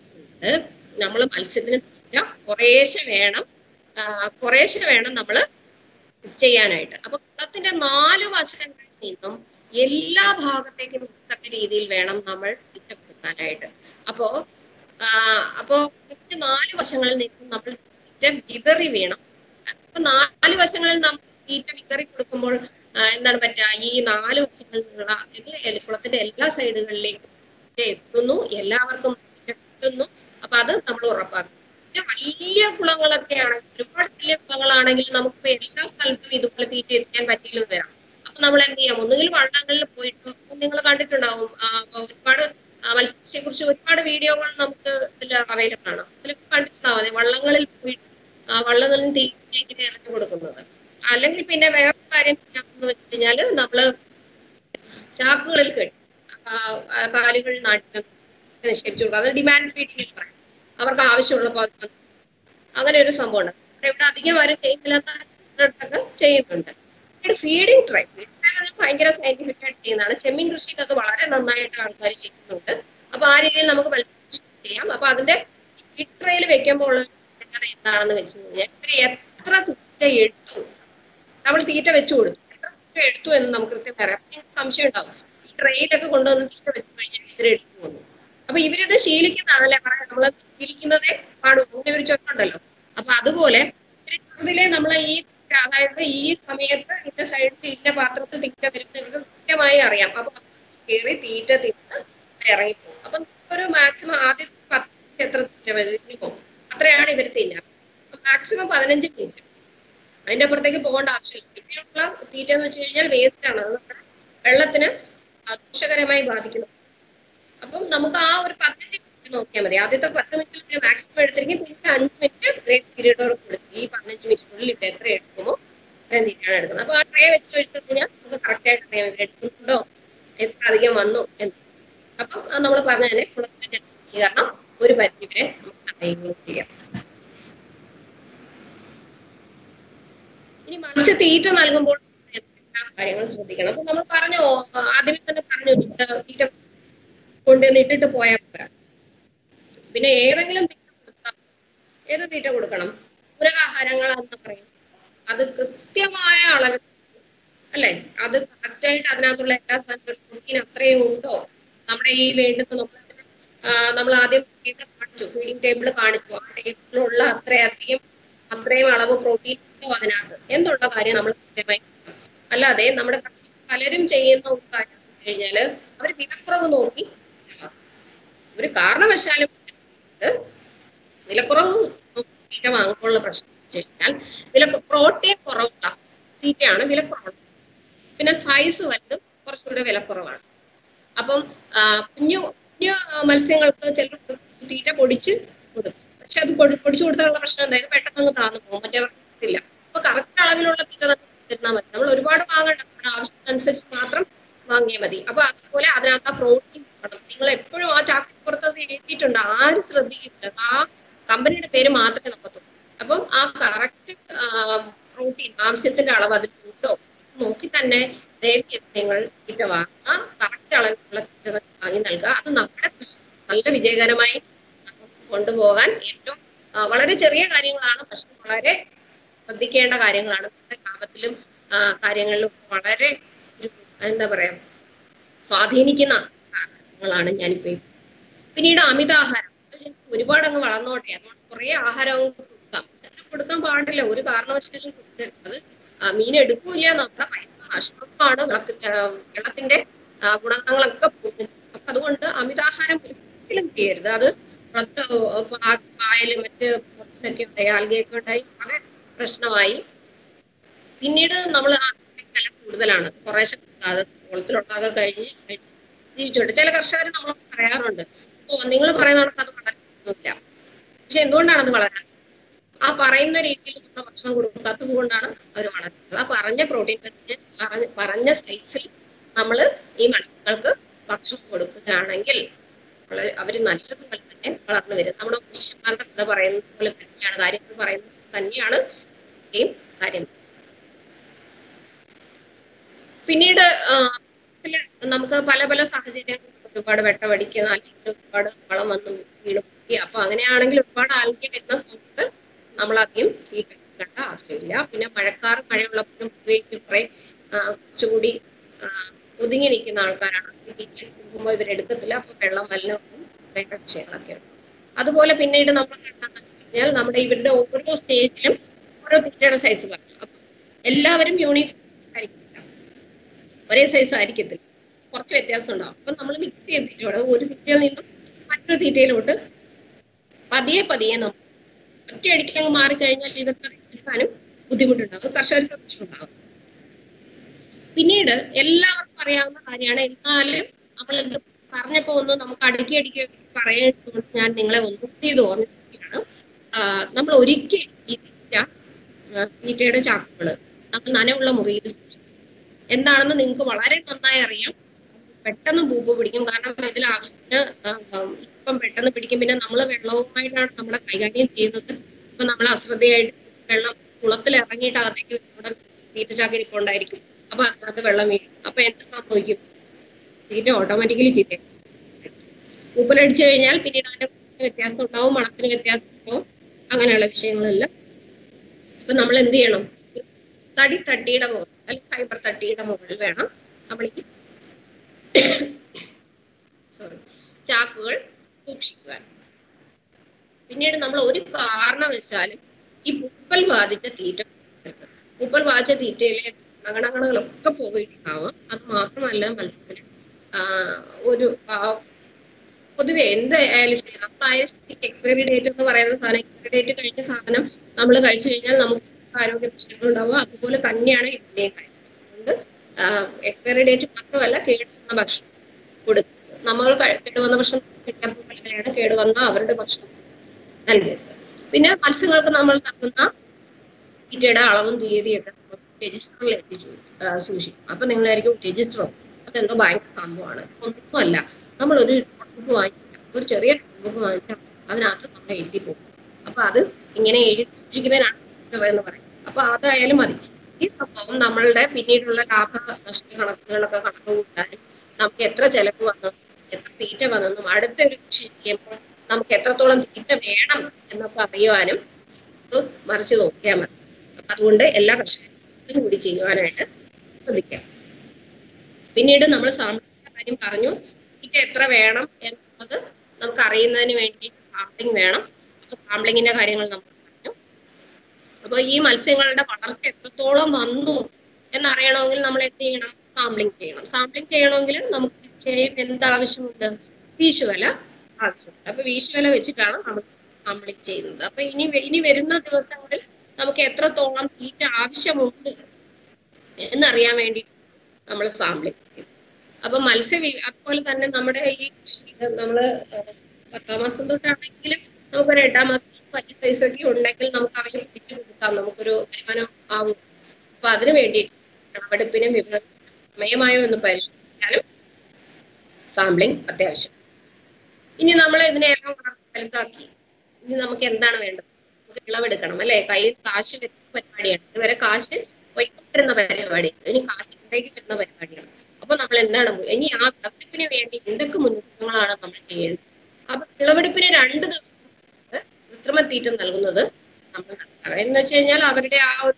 നമ്മൾ മത്സ്യത്തിന് തീറ്റ കുറേശ്ശെ വേണം ആ, കുറേശ്ശെ വേണം നമ്മൾ ചെയ്യാനായിട്ട് അപ്പൊ കുളത്തിന്റെ നാല് വശങ്ങളിൽ നിന്നും എല്ലാ ഭാഗത്തേക്കും എത്തക്ക രീതിയിൽ വേണം നമ്മൾ തീറ്റ കൊടുക്കാനായിട്ട് അപ്പോ ആ, അപ്പോ കുളത്തിന്റെ നാല് വശങ്ങളിൽ നിന്നും നമ്മൾ തീറ്റ വിതറി വീണം അപ്പൊ നാല് വശങ്ങളിൽ നമ്മൾ തീറ്റ വിതറി കൊടുക്കുമ്പോൾ ആ, എന്താണ് പറ്റുക ഈ നാല് വശങ്ങളിൽ നിന്നുള്ള ഇത് എൽ- കുളത്തിന്റെ എല്ലാ സൈഡുകളിലേക്കും തീറ്റ എത്തുന്നു എല്ലാവർക്കും തീറ്റ കിട്ടുന്നു അപ്പൊ അത് നമ്മൾ ഉറപ്പാക്കും പിന്നെ വലിയ കുളങ്ങളൊക്കെ ആണെങ്കിൽ ഒരുപാട് വലിയ കുളങ്ങളാണെങ്കിൽ നമുക്ക് എല്ലാ സ്ഥലത്തും ഇതുപോലെ തീറ്റ എത്തിക്കാൻ പറ്റിയില്ലെന്ന് വരാം അപ്പൊ നമ്മൾ എന്ത് ചെയ്യാം ഒന്നുകിൽ വള്ളങ്ങളിൽ പോയിട്ട് നിങ്ങൾ കണ്ടിട്ടുണ്ടാവും ആ, ഒരുപാട് മത്സ്യത്തെ കുറിച്ച് ഒരുപാട് വീഡിയോകൾ നമുക്ക് ഇതിൽ അവൈലബിൾ ആണ് അതിൽ കണ്ടിട്ടുണ്ടാവും അതെ വള്ളങ്ങളിൽ പോയിട്ട് ആ വള്ളങ്ങളിൽ തീറ്റയ്ക്ക് ഇറക്കി കൊടുക്കുന്നത് അല്ലെങ്കിൽ പിന്നെ വേറെ കാര്യം ചെയ്യാമെന്ന് വെച്ച് കഴിഞ്ഞാല് നമ്മള് ചാക്കുകളിൽ കെട്ടി ആ, ആ, കാലുകൾ നാട്ടി നിക്ഷേപിച്ചു കൊടുക്കുക അത് ഡിമാൻഡ് ഫീഡിങ് എന്ന് പറയും അവർക്ക് ആവശ്യമുള്ളപ്പോൾ അത് വന്ന് അങ്ങനെ ഒരു സംഭവമുണ്ട് ഇവിടെ ഇവിടെ അധികം ആരും ചെയ്യുന്നില്ലാത്തൊക്കെ ചെയ്യുന്നുണ്ട് ഫീഡിങ് ട്രൈ ഫീഡിംഗ് ട്രൈ ഭയങ്കര സയന്റിഫിക് ആയിട്ട് ചെയ്യുന്നതാണ് ചെമ്മീൻ കൃഷിയിൽ അത് വളരെ നന്നായിട്ട് ആൾക്കാർ ചെയ്യുന്നുണ്ട് അപ്പൊ ആ രീതിയിൽ നമുക്ക് മത്സ്യം ചെയ്യാം അപ്പൊ അതിന്റെ ഫീഡ് ട്രൈയിൽ വെക്കുമ്പോൾ ഉള്ള ഒരു പ്രത്യേകത എന്താണെന്ന് വെച്ച് കഴിഞ്ഞാൽ ഇവര് എത്ര തീറ്റ എടുത്തു നമ്മൾ തീറ്റ വെച്ചു കൊടുത്തു എത്ര തീറ്റ എടുത്തു എന്ന് നമുക്ക് കൃത്യം അറിയാം അപ്പൊ നിങ്ങൾക്ക് സംശയം ഉണ്ടാവും ഈ ട്രെയിലൊക്കെ കൊണ്ടുവന്ന് തീറ്റ വെച്ച് കഴിഞ്ഞാൽ ഇവര് എടുത്തു വന്നു അപ്പൊ ഇവരിത് ശീലിക്കുന്നതാണല്ലേ പറയാം നമ്മൾ ശീലിക്കുന്നതേ പാടൂ അങ്ങനെ ഒരു ചൊല്ലുണ്ടല്ലോ അപ്പൊ അതുപോലെ ഇവര് ചെറുതിലെ നമ്മൾ ഈ കറക്റ്റ് അതായത് ഈ സമയത്ത് ഇന്ന സൈഡിൽ ഇന്ന പാത്രത്തിൽ തീറ്റ വരുന്നത് ഇവർക്ക് കൃത്യമായി അറിയാം അപ്പൊ കയറി തീറ്റ തിന്ന് ഇറങ്ങിപ്പോകും അപ്പൊ ഒരു മാക്സിമം ആദ്യത്തെ പത്ത് മിനിറ്റ് എത്ര തീറ്റ പോകും അത്രയാണ് ഇവർ തിന്നുക മാക്സിമം പതിനഞ്ച് മിനിറ്റ് അതിന്റെ അപ്പുറത്തേക്ക് പോകേണ്ട ആവശ്യമില്ല പിന്നെയുള്ള തീറ്റ എന്ന് വെച്ച് കഴിഞ്ഞാൽ വേസ്റ്റ് ആണ് അത് നമ്മുടെ വെള്ളത്തിന് ദോഷകരമായി ബാധിക്കുന്നു അപ്പം നമുക്ക് ആ ഒരു പതിനഞ്ച് മിനിറ്റ് നോക്കിയാൽ മതി ആദ്യത്തെ പത്ത് മിനിറ്റിൽ മാക്സിമം എടുത്തിരിക്കും പിന്നെ അഞ്ച് മിനിറ്റ് ഗ്രേസ് പീരീഡോട് കൊടുക്കും ഈ പതിനഞ്ച് മിനിറ്റിനുള്ളിൽ ഇവിടെ എത്ര എടുക്കുമോ അത്രയും തീറ്റാണ് എടുക്കുന്നത് അപ്പൊ ആ ട്രേ വെച്ച് എടുത്തു കഴിഞ്ഞാൽ നമുക്ക് കറക്റ്റ് ആയിട്ട് അറിയാം ഇവർ എടുക്കുന്നുണ്ടോ എത്ര അധികം വന്നു എന്ന് അപ്പം നമ്മൾ പറഞ്ഞ തന്നെ കുളത്തിന്റെ ജലീകരണം ഒരു പരിധി വരെ നമുക്ക് തടയുകയും ചെയ്യാം ഇനി മത്സ്യ തീറ്റ നൽകുമ്പോൾ എന്തെല്ലാം കാര്യങ്ങൾ ശ്രദ്ധിക്കണം അപ്പൊ നമ്മൾ പറഞ്ഞു ആദ്യമേ തന്നെ പറഞ്ഞു തീറ്റ കൊണ്ടുവന്ന് ഇട്ടിട്ട് പോയാൽ പോരാ പിന്നെ ഏതെങ്കിലും തീറ്റ കൊടുക്കാം ഏത് തീറ്റ കൊടുക്കണം പൂരകാഹാരങ്ങൾ എന്ന് പറയും അത് കൃത്യമായ അളവിൽ അല്ലെ അത് കറക്റ്റായിട്ട് അതിനകത്തുള്ള എല്ലാ സാധനങ്ങളും പ്രോട്ടീൻ അത്രയും ഉണ്ടോ നമ്മുടെ ഈ വേണ്ടുന്ന നമ്മൾ നമ്മൾ ആദ്യം ഒക്കെ കാണിച്ചു ഫീഡിംഗ് ടേബിൾ കാണിച്ചു ആ ടേബിളിലുള്ള അത്രയധികം അത്രയും അളവ് പ്രോട്ടീൻ ഉണ്ടോ അതിനകത്ത് എന്നുള്ള കാര്യം നമ്മൾ കൃത്യമായി കാണണം. അല്ലാതെ നമ്മുടെ പലരും ചെയ്യുന്ന ഒരു കാര്യം എന്ന് വെച്ച് കഴിഞ്ഞാല് അവർ വിലക്കുറവ് നോക്കി ഒരു കാരണവശാലും ഇത് വിലക്കുറവ് നോക്കി തീറ്റ വാങ്ങുമ്പോഴുള്ള പ്രശ്നം എന്ന് വെച്ച് കഴിഞ്ഞാൽ വില പ്രോട്ടീൻ കുറവുള്ള തീറ്റയാണ് വിലക്കുറവുള്ളത് പിന്നെ സൈസ് വലുതും കുറച്ചുകൂടെ വിലക്കുറവാണ് അപ്പം ആ, കുഞ്ഞു കുഞ്ഞു ആ, മത്സ്യങ്ങൾക്ക് ചില തീറ്റ പൊടിച്ച് കൊടുക്കും പക്ഷെ അത് പൊടി പൊടിച്ചു കൊടുത്താലുള്ള പ്രശ്നം എന്താ ഇത് പെട്ടെന്ന് അങ്ങ് താന്നു പോകും മറ്റേവർക്ക് ഇല്ല അപ്പൊ കറക്റ്റ് അളവിലുള്ള തീറ്റ തന്നെ തരുന്നാൽ മതി നമ്മൾ ഒരുപാട് വാങ്ങണ്ട നമ്മുടെ ആവശ്യത്തിനനുസരിച്ച് മാത്രം വാങ്ങിയാൽ മതി അപ്പൊ അതുപോലെ അതിനകത്ത് ആ പ്രോട്ടീൻ വേണം നിങ്ങൾ എപ്പോഴും ആ ചാക്കിപ്പുറത്ത് അത് എഴുതിയിട്ടുണ്ട് ആരും ശ്രദ്ധിക്കുന്നില്ല ആ കമ്പനിയുടെ പേര് മാത്രമേ നോക്കത്തുള്ളൂ അപ്പം ആ കറക്റ്റ് പ്രോട്ടീൻ മാംസ്യത്തിന്റെ അളവ് അതിലുണ്ടോ നോക്കി തന്നെ ദയവ് നിങ്ങൾ തീറ്റ വാങ്ങുക കറക്റ്റ് അളവിലുള്ള തീറ്റ തന്നെ വാങ്ങി നൽകുക അത് നമ്മുടെ കൃഷി നല്ല വിജയകരമായി കൊണ്ടുപോകാൻ ഏറ്റവും ആ, വളരെ ചെറിയ കാര്യങ്ങളാണ് പക്ഷെ വളരെ ശ്രദ്ധിക്കേണ്ട കാര്യങ്ങളാണ് നമ്മുടെ ലാഭത്തിലും ആ, കാര്യങ്ങളിലും വളരെ ഒരു എന്താ പറയാ സ്വാധീനിക്കുന്ന കാര്യങ്ങളാണ് ഞാനിപ്പോ ഈ പിന്നീട് അമിതാഹാരം ഒരുപാട് അങ്ങ് വളർന്നോട്ടെ അതുകൊണ്ട് കുറെ ആഹാരം അങ്ങ് കൊടുക്കാം ഇതെല്ലാം കൊടുക്കാൻ പാടില്ല ഒരു കാരണവശാലും കൊടുക്കരുത് അത് ആ, മീൻ എടുക്കൂല നമ്മുടെ പൈസ നഷ്ടമാണ് വെള്ളത്തി- ആ, വെള്ളത്തിന്റെ ആ, ഗുണങ്ങളൊക്കെ പോകും അപ്പൊ അതുകൊണ്ട് അമിതാഹാരം ഒരിക്കലും ചെയ്യരുത് അത് പുറത്ത് പാ- പായല് മറ്റ് ഒക്കെ ഉണ്ടായി ആൽഗയൊക്കെ ഉണ്ടായി ആകെ പ്രശ്നമായി പിന്നീട് നമ്മൾ വില കൂടുതലാണ് കുറേശ്ശെ കൊടുക്കാതെ കുളത്തിലുണ്ടാകെ കഴിഞ്ഞ് കഴിച്ച് ജീവിച്ചോട്ടെ ചില കർഷകർ നമ്മൾ പറയാറുണ്ട് ഓ നിങ്ങൾ പറയുന്ന കണക്ക് അത് വളരുന്നില്ല പക്ഷെ എന്തുകൊണ്ടാണ് അത് വളരാൻ ആ പറയുന്ന രീതിയിൽ നമ്മൾ ഭക്ഷണം കൊടുക്കാത്തത് കൊണ്ടാണ് അവർ വളരുന്നത് ആ പറഞ്ഞ പ്രോട്ടീൻ പറഞ്ഞ പറഞ്ഞ സൈസിൽ നമ്മൾ ഈ മത്സ്യങ്ങൾക്ക് ഭക്ഷണം കൊടുക്കുകയാണെങ്കിൽ വളരെ അവർ നല്ലതുപോലെ തന്നെ വളർന്നു വരും നമ്മുടെ പുരുഷന്മാരുടെ കഥ പറയുന്നത് പോലെ തന്നെയാണ് കാര്യങ്ങൾ പറയുന്നത് തന്നെയാണ് ഇവിടെയും കാര്യം പിന്നീട് ആ, ഇതില് നമുക്ക് പല പല സാഹചര്യങ്ങളിൽ ഒരുപാട് വെട്ടമടിക്കുന്ന അല്ലെങ്കിൽ ഒരുപാട് വളം വന്ന് വീണ് പോയി അപ്പൊ അങ്ങനെയാണെങ്കിൽ ഒരുപാട് ആൽഗ വരുന്ന സമയത്ത് നമ്മൾ അധികം തീറ്റ കൊടുക്കേണ്ട ആവശ്യമില്ല പിന്നെ മഴക്കാർ മഴയുള്ളപ്പോഴും ഉപയോഗിച്ച് കുറെ ആ, കുറച്ചുകൂടി ആ, ഒതുങ്ങി നിൽക്കുന്ന ആൾക്കാരാണ് ഈ തീറ്റ എടുക്കുമ്പോൾ ഇവരെടുക്കത്തില്ല അപ്പൊ വെള്ളം മലിനവും വേറെ വിഷയങ്ങളൊക്കെയാണ് അതുപോലെ പിന്നീട് നമ്മൾ കണ്ടെന്ന് വെച്ച് കഴിഞ്ഞാൽ നമ്മുടെ ഇവരുടെ ഓരോ സ്റ്റേജിലും ഓരോ തീറ്റയുടെ സൈസ് പറഞ്ഞു അപ്പൊ എല്ലാവരും യൂണിഫോം ആയിരിക്കില്ല ഒരേ സൈസ് ആയിരിക്കത്തില്ല കുറച്ച് വ്യത്യാസം ഉണ്ടാവും അപ്പൊ നമ്മൾ മിക്സ് ചെയ്തിട്ടുണ്ട് ഒരു തീറ്റയിൽ നിന്നും മറ്റൊരു തീറ്റയിലോട്ട് പതിയെ പതിയെ നമ്മൾ ഒറ്റയടിക്ക് അങ്ങ് മാറിക്കഴിഞ്ഞാൽ ഇതൊക്കെ എടുക്കാനും ബുദ്ധിമുട്ടുണ്ടാകും കർഷകർ ശ്രദ്ധിച്ചിട്ടുണ്ടാകും പിന്നീട് എല്ലാവർക്കും അറിയാവുന്ന കാര്യമാണ് എന്നാലും നമ്മൾ ഇത് പറഞ്ഞപ്പോ ഒന്ന് നമുക്ക് അടുക്കി അടുക്കി പറയുന്നത് ഞാൻ നിങ്ങളെ ഒന്നുകൂടി ഇത് ഓർമ്മിപ്പിക്കുകയാണ് ആഹ് നമ്മൾ ഒരിക്കലും ഈ തീറ്റ ആഹ് തീറ്റയുടെ ചാക്കുകള് നമ്മൾ നനവുള്ള മുറിയിൽ സൂക്ഷിക്കണം. എന്താണെന്ന് നിങ്ങൾക്ക് വളരെ നന്നായി അറിയാം പെട്ടെന്ന് പൂപ്പ് പിടിക്കും കാരണം ഇതിൽ ആവശ്യത്തിന് ആഹ് ഇപ്പം പെട്ടെന്ന് പിടിക്കും പിന്നെ നമ്മൾ വെള്ളവുമായിട്ടാണ് നമ്മളെ കൈകാര്യം ചെയ്യുന്നത് ഇപ്പൊ നമ്മൾ അശ്രദ്ധയായിട്ട് വെള്ളം കുളത്തിൽ ഇറങ്ങിയിട്ട് അകത്തേക്ക് നമ്മുടെ തീറ്റച്ചാക്കരിപ്പുണ്ടായിരിക്കും അപ്പൊ അതിനകത്ത് വെള്ളം വീഴും അപ്പൊ എന്ത് സംഭവിക്കും തീറ്റ ഓട്ടോമാറ്റിക്കലി ചീത്ത ഉപ്പിലടിച്ചു കഴിഞ്ഞാൽ പിന്നീട് അതിന്റെ വ്യത്യാസം ഉണ്ടാവും മണത്തിന് വ്യത്യാസം ഉണ്ടാവും അങ്ങനെയുള്ള വിഷയങ്ങളെല്ലാം അപ്പൊ നമ്മൾ എന്ത് ചെയ്യണം ഒരു തടി തട്ടിയുടെ മുകളിൽ അല്ലെങ്കിൽ ഫൈബർ തട്ടിയുടെ മുകളിൽ വേണം നമ്മൾ ഈ സോറി ചാക്കുകൾ സൂക്ഷിക്കുവാൻ പിന്നീട് നമ്മൾ ഒരു കാരണവശാലും ഈ പൂപ്പൽ ബാധിച്ച തീറ്റ കൊടുക്കരുത്. മുപ്പത് വാച്ച തീറ്റയിലെ ഗണഗണങ്ങളൊക്കെ പോയിട്ടുണ്ടാവും അത് മാത്രമല്ല മത്സ്യത്തിന് ആ, ഒരു ആ, പൊതുവെ എന്തായാലും ശരി നമ്മളായാലും എക്സ്പയറി ഡേറ്റ് എന്ന് പറയുന്ന സാധനം എക്സ്പയറി ഡേറ്റ് കഴിഞ്ഞ സാധനം നമ്മൾ കഴിച്ചു കഴിഞ്ഞാൽ നമുക്ക് ആരോഗ്യ പ്രശ്നങ്ങൾ ഉണ്ടാവും അതുപോലെ തന്നെയാണ് ഇതിന്റെയും കാര്യം അതുകൊണ്ട് എക്സ്പയറി ഡേറ്റ് മാത്രമല്ല കേടുവന്ന ഭക്ഷണം കൊടുക്കുന്നത് നമ്മൾ കഴി- കേടുവന്ന ഭക്ഷണം കഴിക്കാൻ പോലെയാണ് കേടുവന്ന അവരുടെ ഭക്ഷണം നൽകരുത് പിന്നെ മത്സ്യങ്ങൾക്ക് നമ്മൾ നൽകുന്ന തീറ്റയുടെ അളവും തീയതിയൊക്കെ നമ്മൾ രജിസ്റ്ററിൽ എഴുതി ചൂ- ആ, സൂക്ഷിക്കും അപ്പൊ നിങ്ങളായിരിക്കും രജിസ്റ്ററോ അതെന്തോ ഭയങ്കര സംഭവമാണ് ഒന്നുമല്ല നമ്മളൊരു ബുക്ക് വാങ്ങിക്കാം ഒരു ചെറിയ ബുക്ക് വാങ്ങിച്ചാൽ അതിനകത്ത് നമ്മൾ എഴുതി പോകും അപ്പൊ അത് ഇങ്ങനെ എഴുതി സൂക്ഷിക്കുന്നതിനാണ് രജിസ്റ്റർ എന്ന് പറയുന്നത് അപ്പൊ അതായാലും മതി ഈ സംഭവം നമ്മളുടെ പിന്നീടുള്ള ലാഭ നഷ്ട കണക്കുകളൊക്കെ കണക്ക് കൂട്ടാനും നമുക്ക് എത്ര ചെലവ് വന്നു എത്ര തീറ്റ വന്നെന്നും അടുത്ത ഒരു കൃഷി ചെയ്യുമ്പോൾ നമുക്ക് എത്രത്തോളം തീറ്റ വേണം എന്നൊക്കെ അറിയുവാനും ഇത് മറിച്ച് നോക്കിയാൽ മതി അപ്പൊ അതുകൊണ്ട് എല്ലാ കർഷകരും ഇതും കൂടി ചെയ്യുവാനായിട്ട് ശ്രദ്ധിക്കാം പിന്നീട് നമ്മൾ സാമ്പിളിന്റെ കാര്യം പറഞ്ഞു തീറ്റ എത്ര വേണം എന്നുള്ളത് നമുക്ക് അറിയുന്നതിന് വേണ്ടി സാമ്പിളിംഗ് വേണം അപ്പൊ സാമ്പിളിങ്ങിന്റെ കാര്യങ്ങൾ നമ്മൾ പറഞ്ഞു അപ്പൊ ഈ മത്സ്യങ്ങളുടെ വളർച്ച എത്രത്തോളം വന്നു എന്നറിയണമെങ്കിൽ നമ്മൾ എന്ത് ചെയ്യണം സാമ്പിളിംഗ് ചെയ്യണം സാമ്പിളിംഗ് ചെയ്യണമെങ്കിൽ നമുക്ക് തീർച്ചയായും എന്ത് ആവശ്യമുണ്ട് വീശുവല ആവശ്യമുണ്ട് അപ്പൊ വീശുവല വെച്ചിട്ടാണ് നമ്മൾ സാമ്പിളിംഗ് ചെയ്യുന്നത് അപ്പൊ ഇനി വെ- ഇനി വരുന്ന ദിവസങ്ങളിൽ നമുക്ക് എത്രത്തോളം തീറ്റ ആവശ്യമുണ്ട് എന്നറിയാൻ വേണ്ടി നമ്മൾ സാമ്പിളിംഗ് ചെയ്യും അപ്പൊ മത്സ്യ വി- അതുപോലെ തന്നെ നമ്മുടെ ഈ കൃഷി നമ്മള് ഏഹ് പത്താം മാസം തൊട്ടാണെങ്കിലും നമുക്കൊരു എട്ടാം മാസം വലിയ സൈസ് ഒക്കെ ഉണ്ടെങ്കിൽ നമുക്ക് അവയെ പിടിച്ചു കൊടുക്കാം നമുക്കൊരു വരുമാനം ആവും അപ്പൊ അതിനു വേണ്ടിയിട്ട് വിളവെടുപ്പിനും വിപണന സമയമായോ എന്ന് പരിശോധിക്കാനും സാമ്പിളിംഗ് അത്യാവശ്യം ഇനി നമ്മൾ ഇതിനെല്ലാം വളർത്തി വലുതാക്കി ഇനി നമുക്ക് എന്താണ് വേണ്ടത് നമുക്ക് വിളവെടുക്കണം അല്ലെ കയ്യിൽ കാശ് വരുന്ന പരിപാടിയാണ് ഇതുവരെ കാശ് പോയിക്കൊണ്ടിരുന്ന പരിപാടിയാണ് ഇനി കാശ് ഇടയ്ക്ക് വരുന്ന പരിപാടിയാണ് അപ്പൊ നമ്മൾ എന്താണ് ഇനി ആ വിളവെടുപ്പിന് വേണ്ടി എന്തൊക്കെ മുന്നൊരുക്കങ്ങളാണ് നമ്മൾ ചെയ്യേണ്ടത് അപ്പൊ വിളവെടുപ്പിന് രണ്ട് ദിവസം മുമ്പ് കൃത്രിമ തീറ്റ നൽകുന്നത് നമ്മൾ നടത്തണം എന്ന് വെച്ച് കഴിഞ്ഞാൽ അവരുടെ ആ ഒരു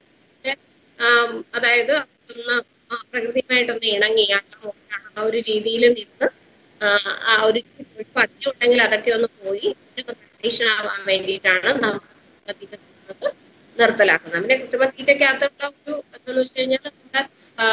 ആം, അതായത് ഒന്ന് ആ പ്രകൃതിയുമായിട്ടൊന്ന് ഇണങ്ങി ആ ആ ഒരു രീതിയിൽ നിന്ന് ആ, ആ ഒരു പതിവുണ്ടെങ്കിൽ അതൊക്കെ ഒന്ന് പോയി കണ്ടീഷൻ ആവാൻ വേണ്ടിയിട്ടാണ് നമ്മൾ കൃത്രിമ തീറ്റ നൽകുന്നത് നിർത്തലാക്കുന്നത് നമ്മുടെ കൃത്രിമ തീറ്റയ്ക്കകത്തുള്ള ഒരു എന്താന്ന് വെച്ച് കഴിഞ്ഞാൽ നമ്മുടെ ആ,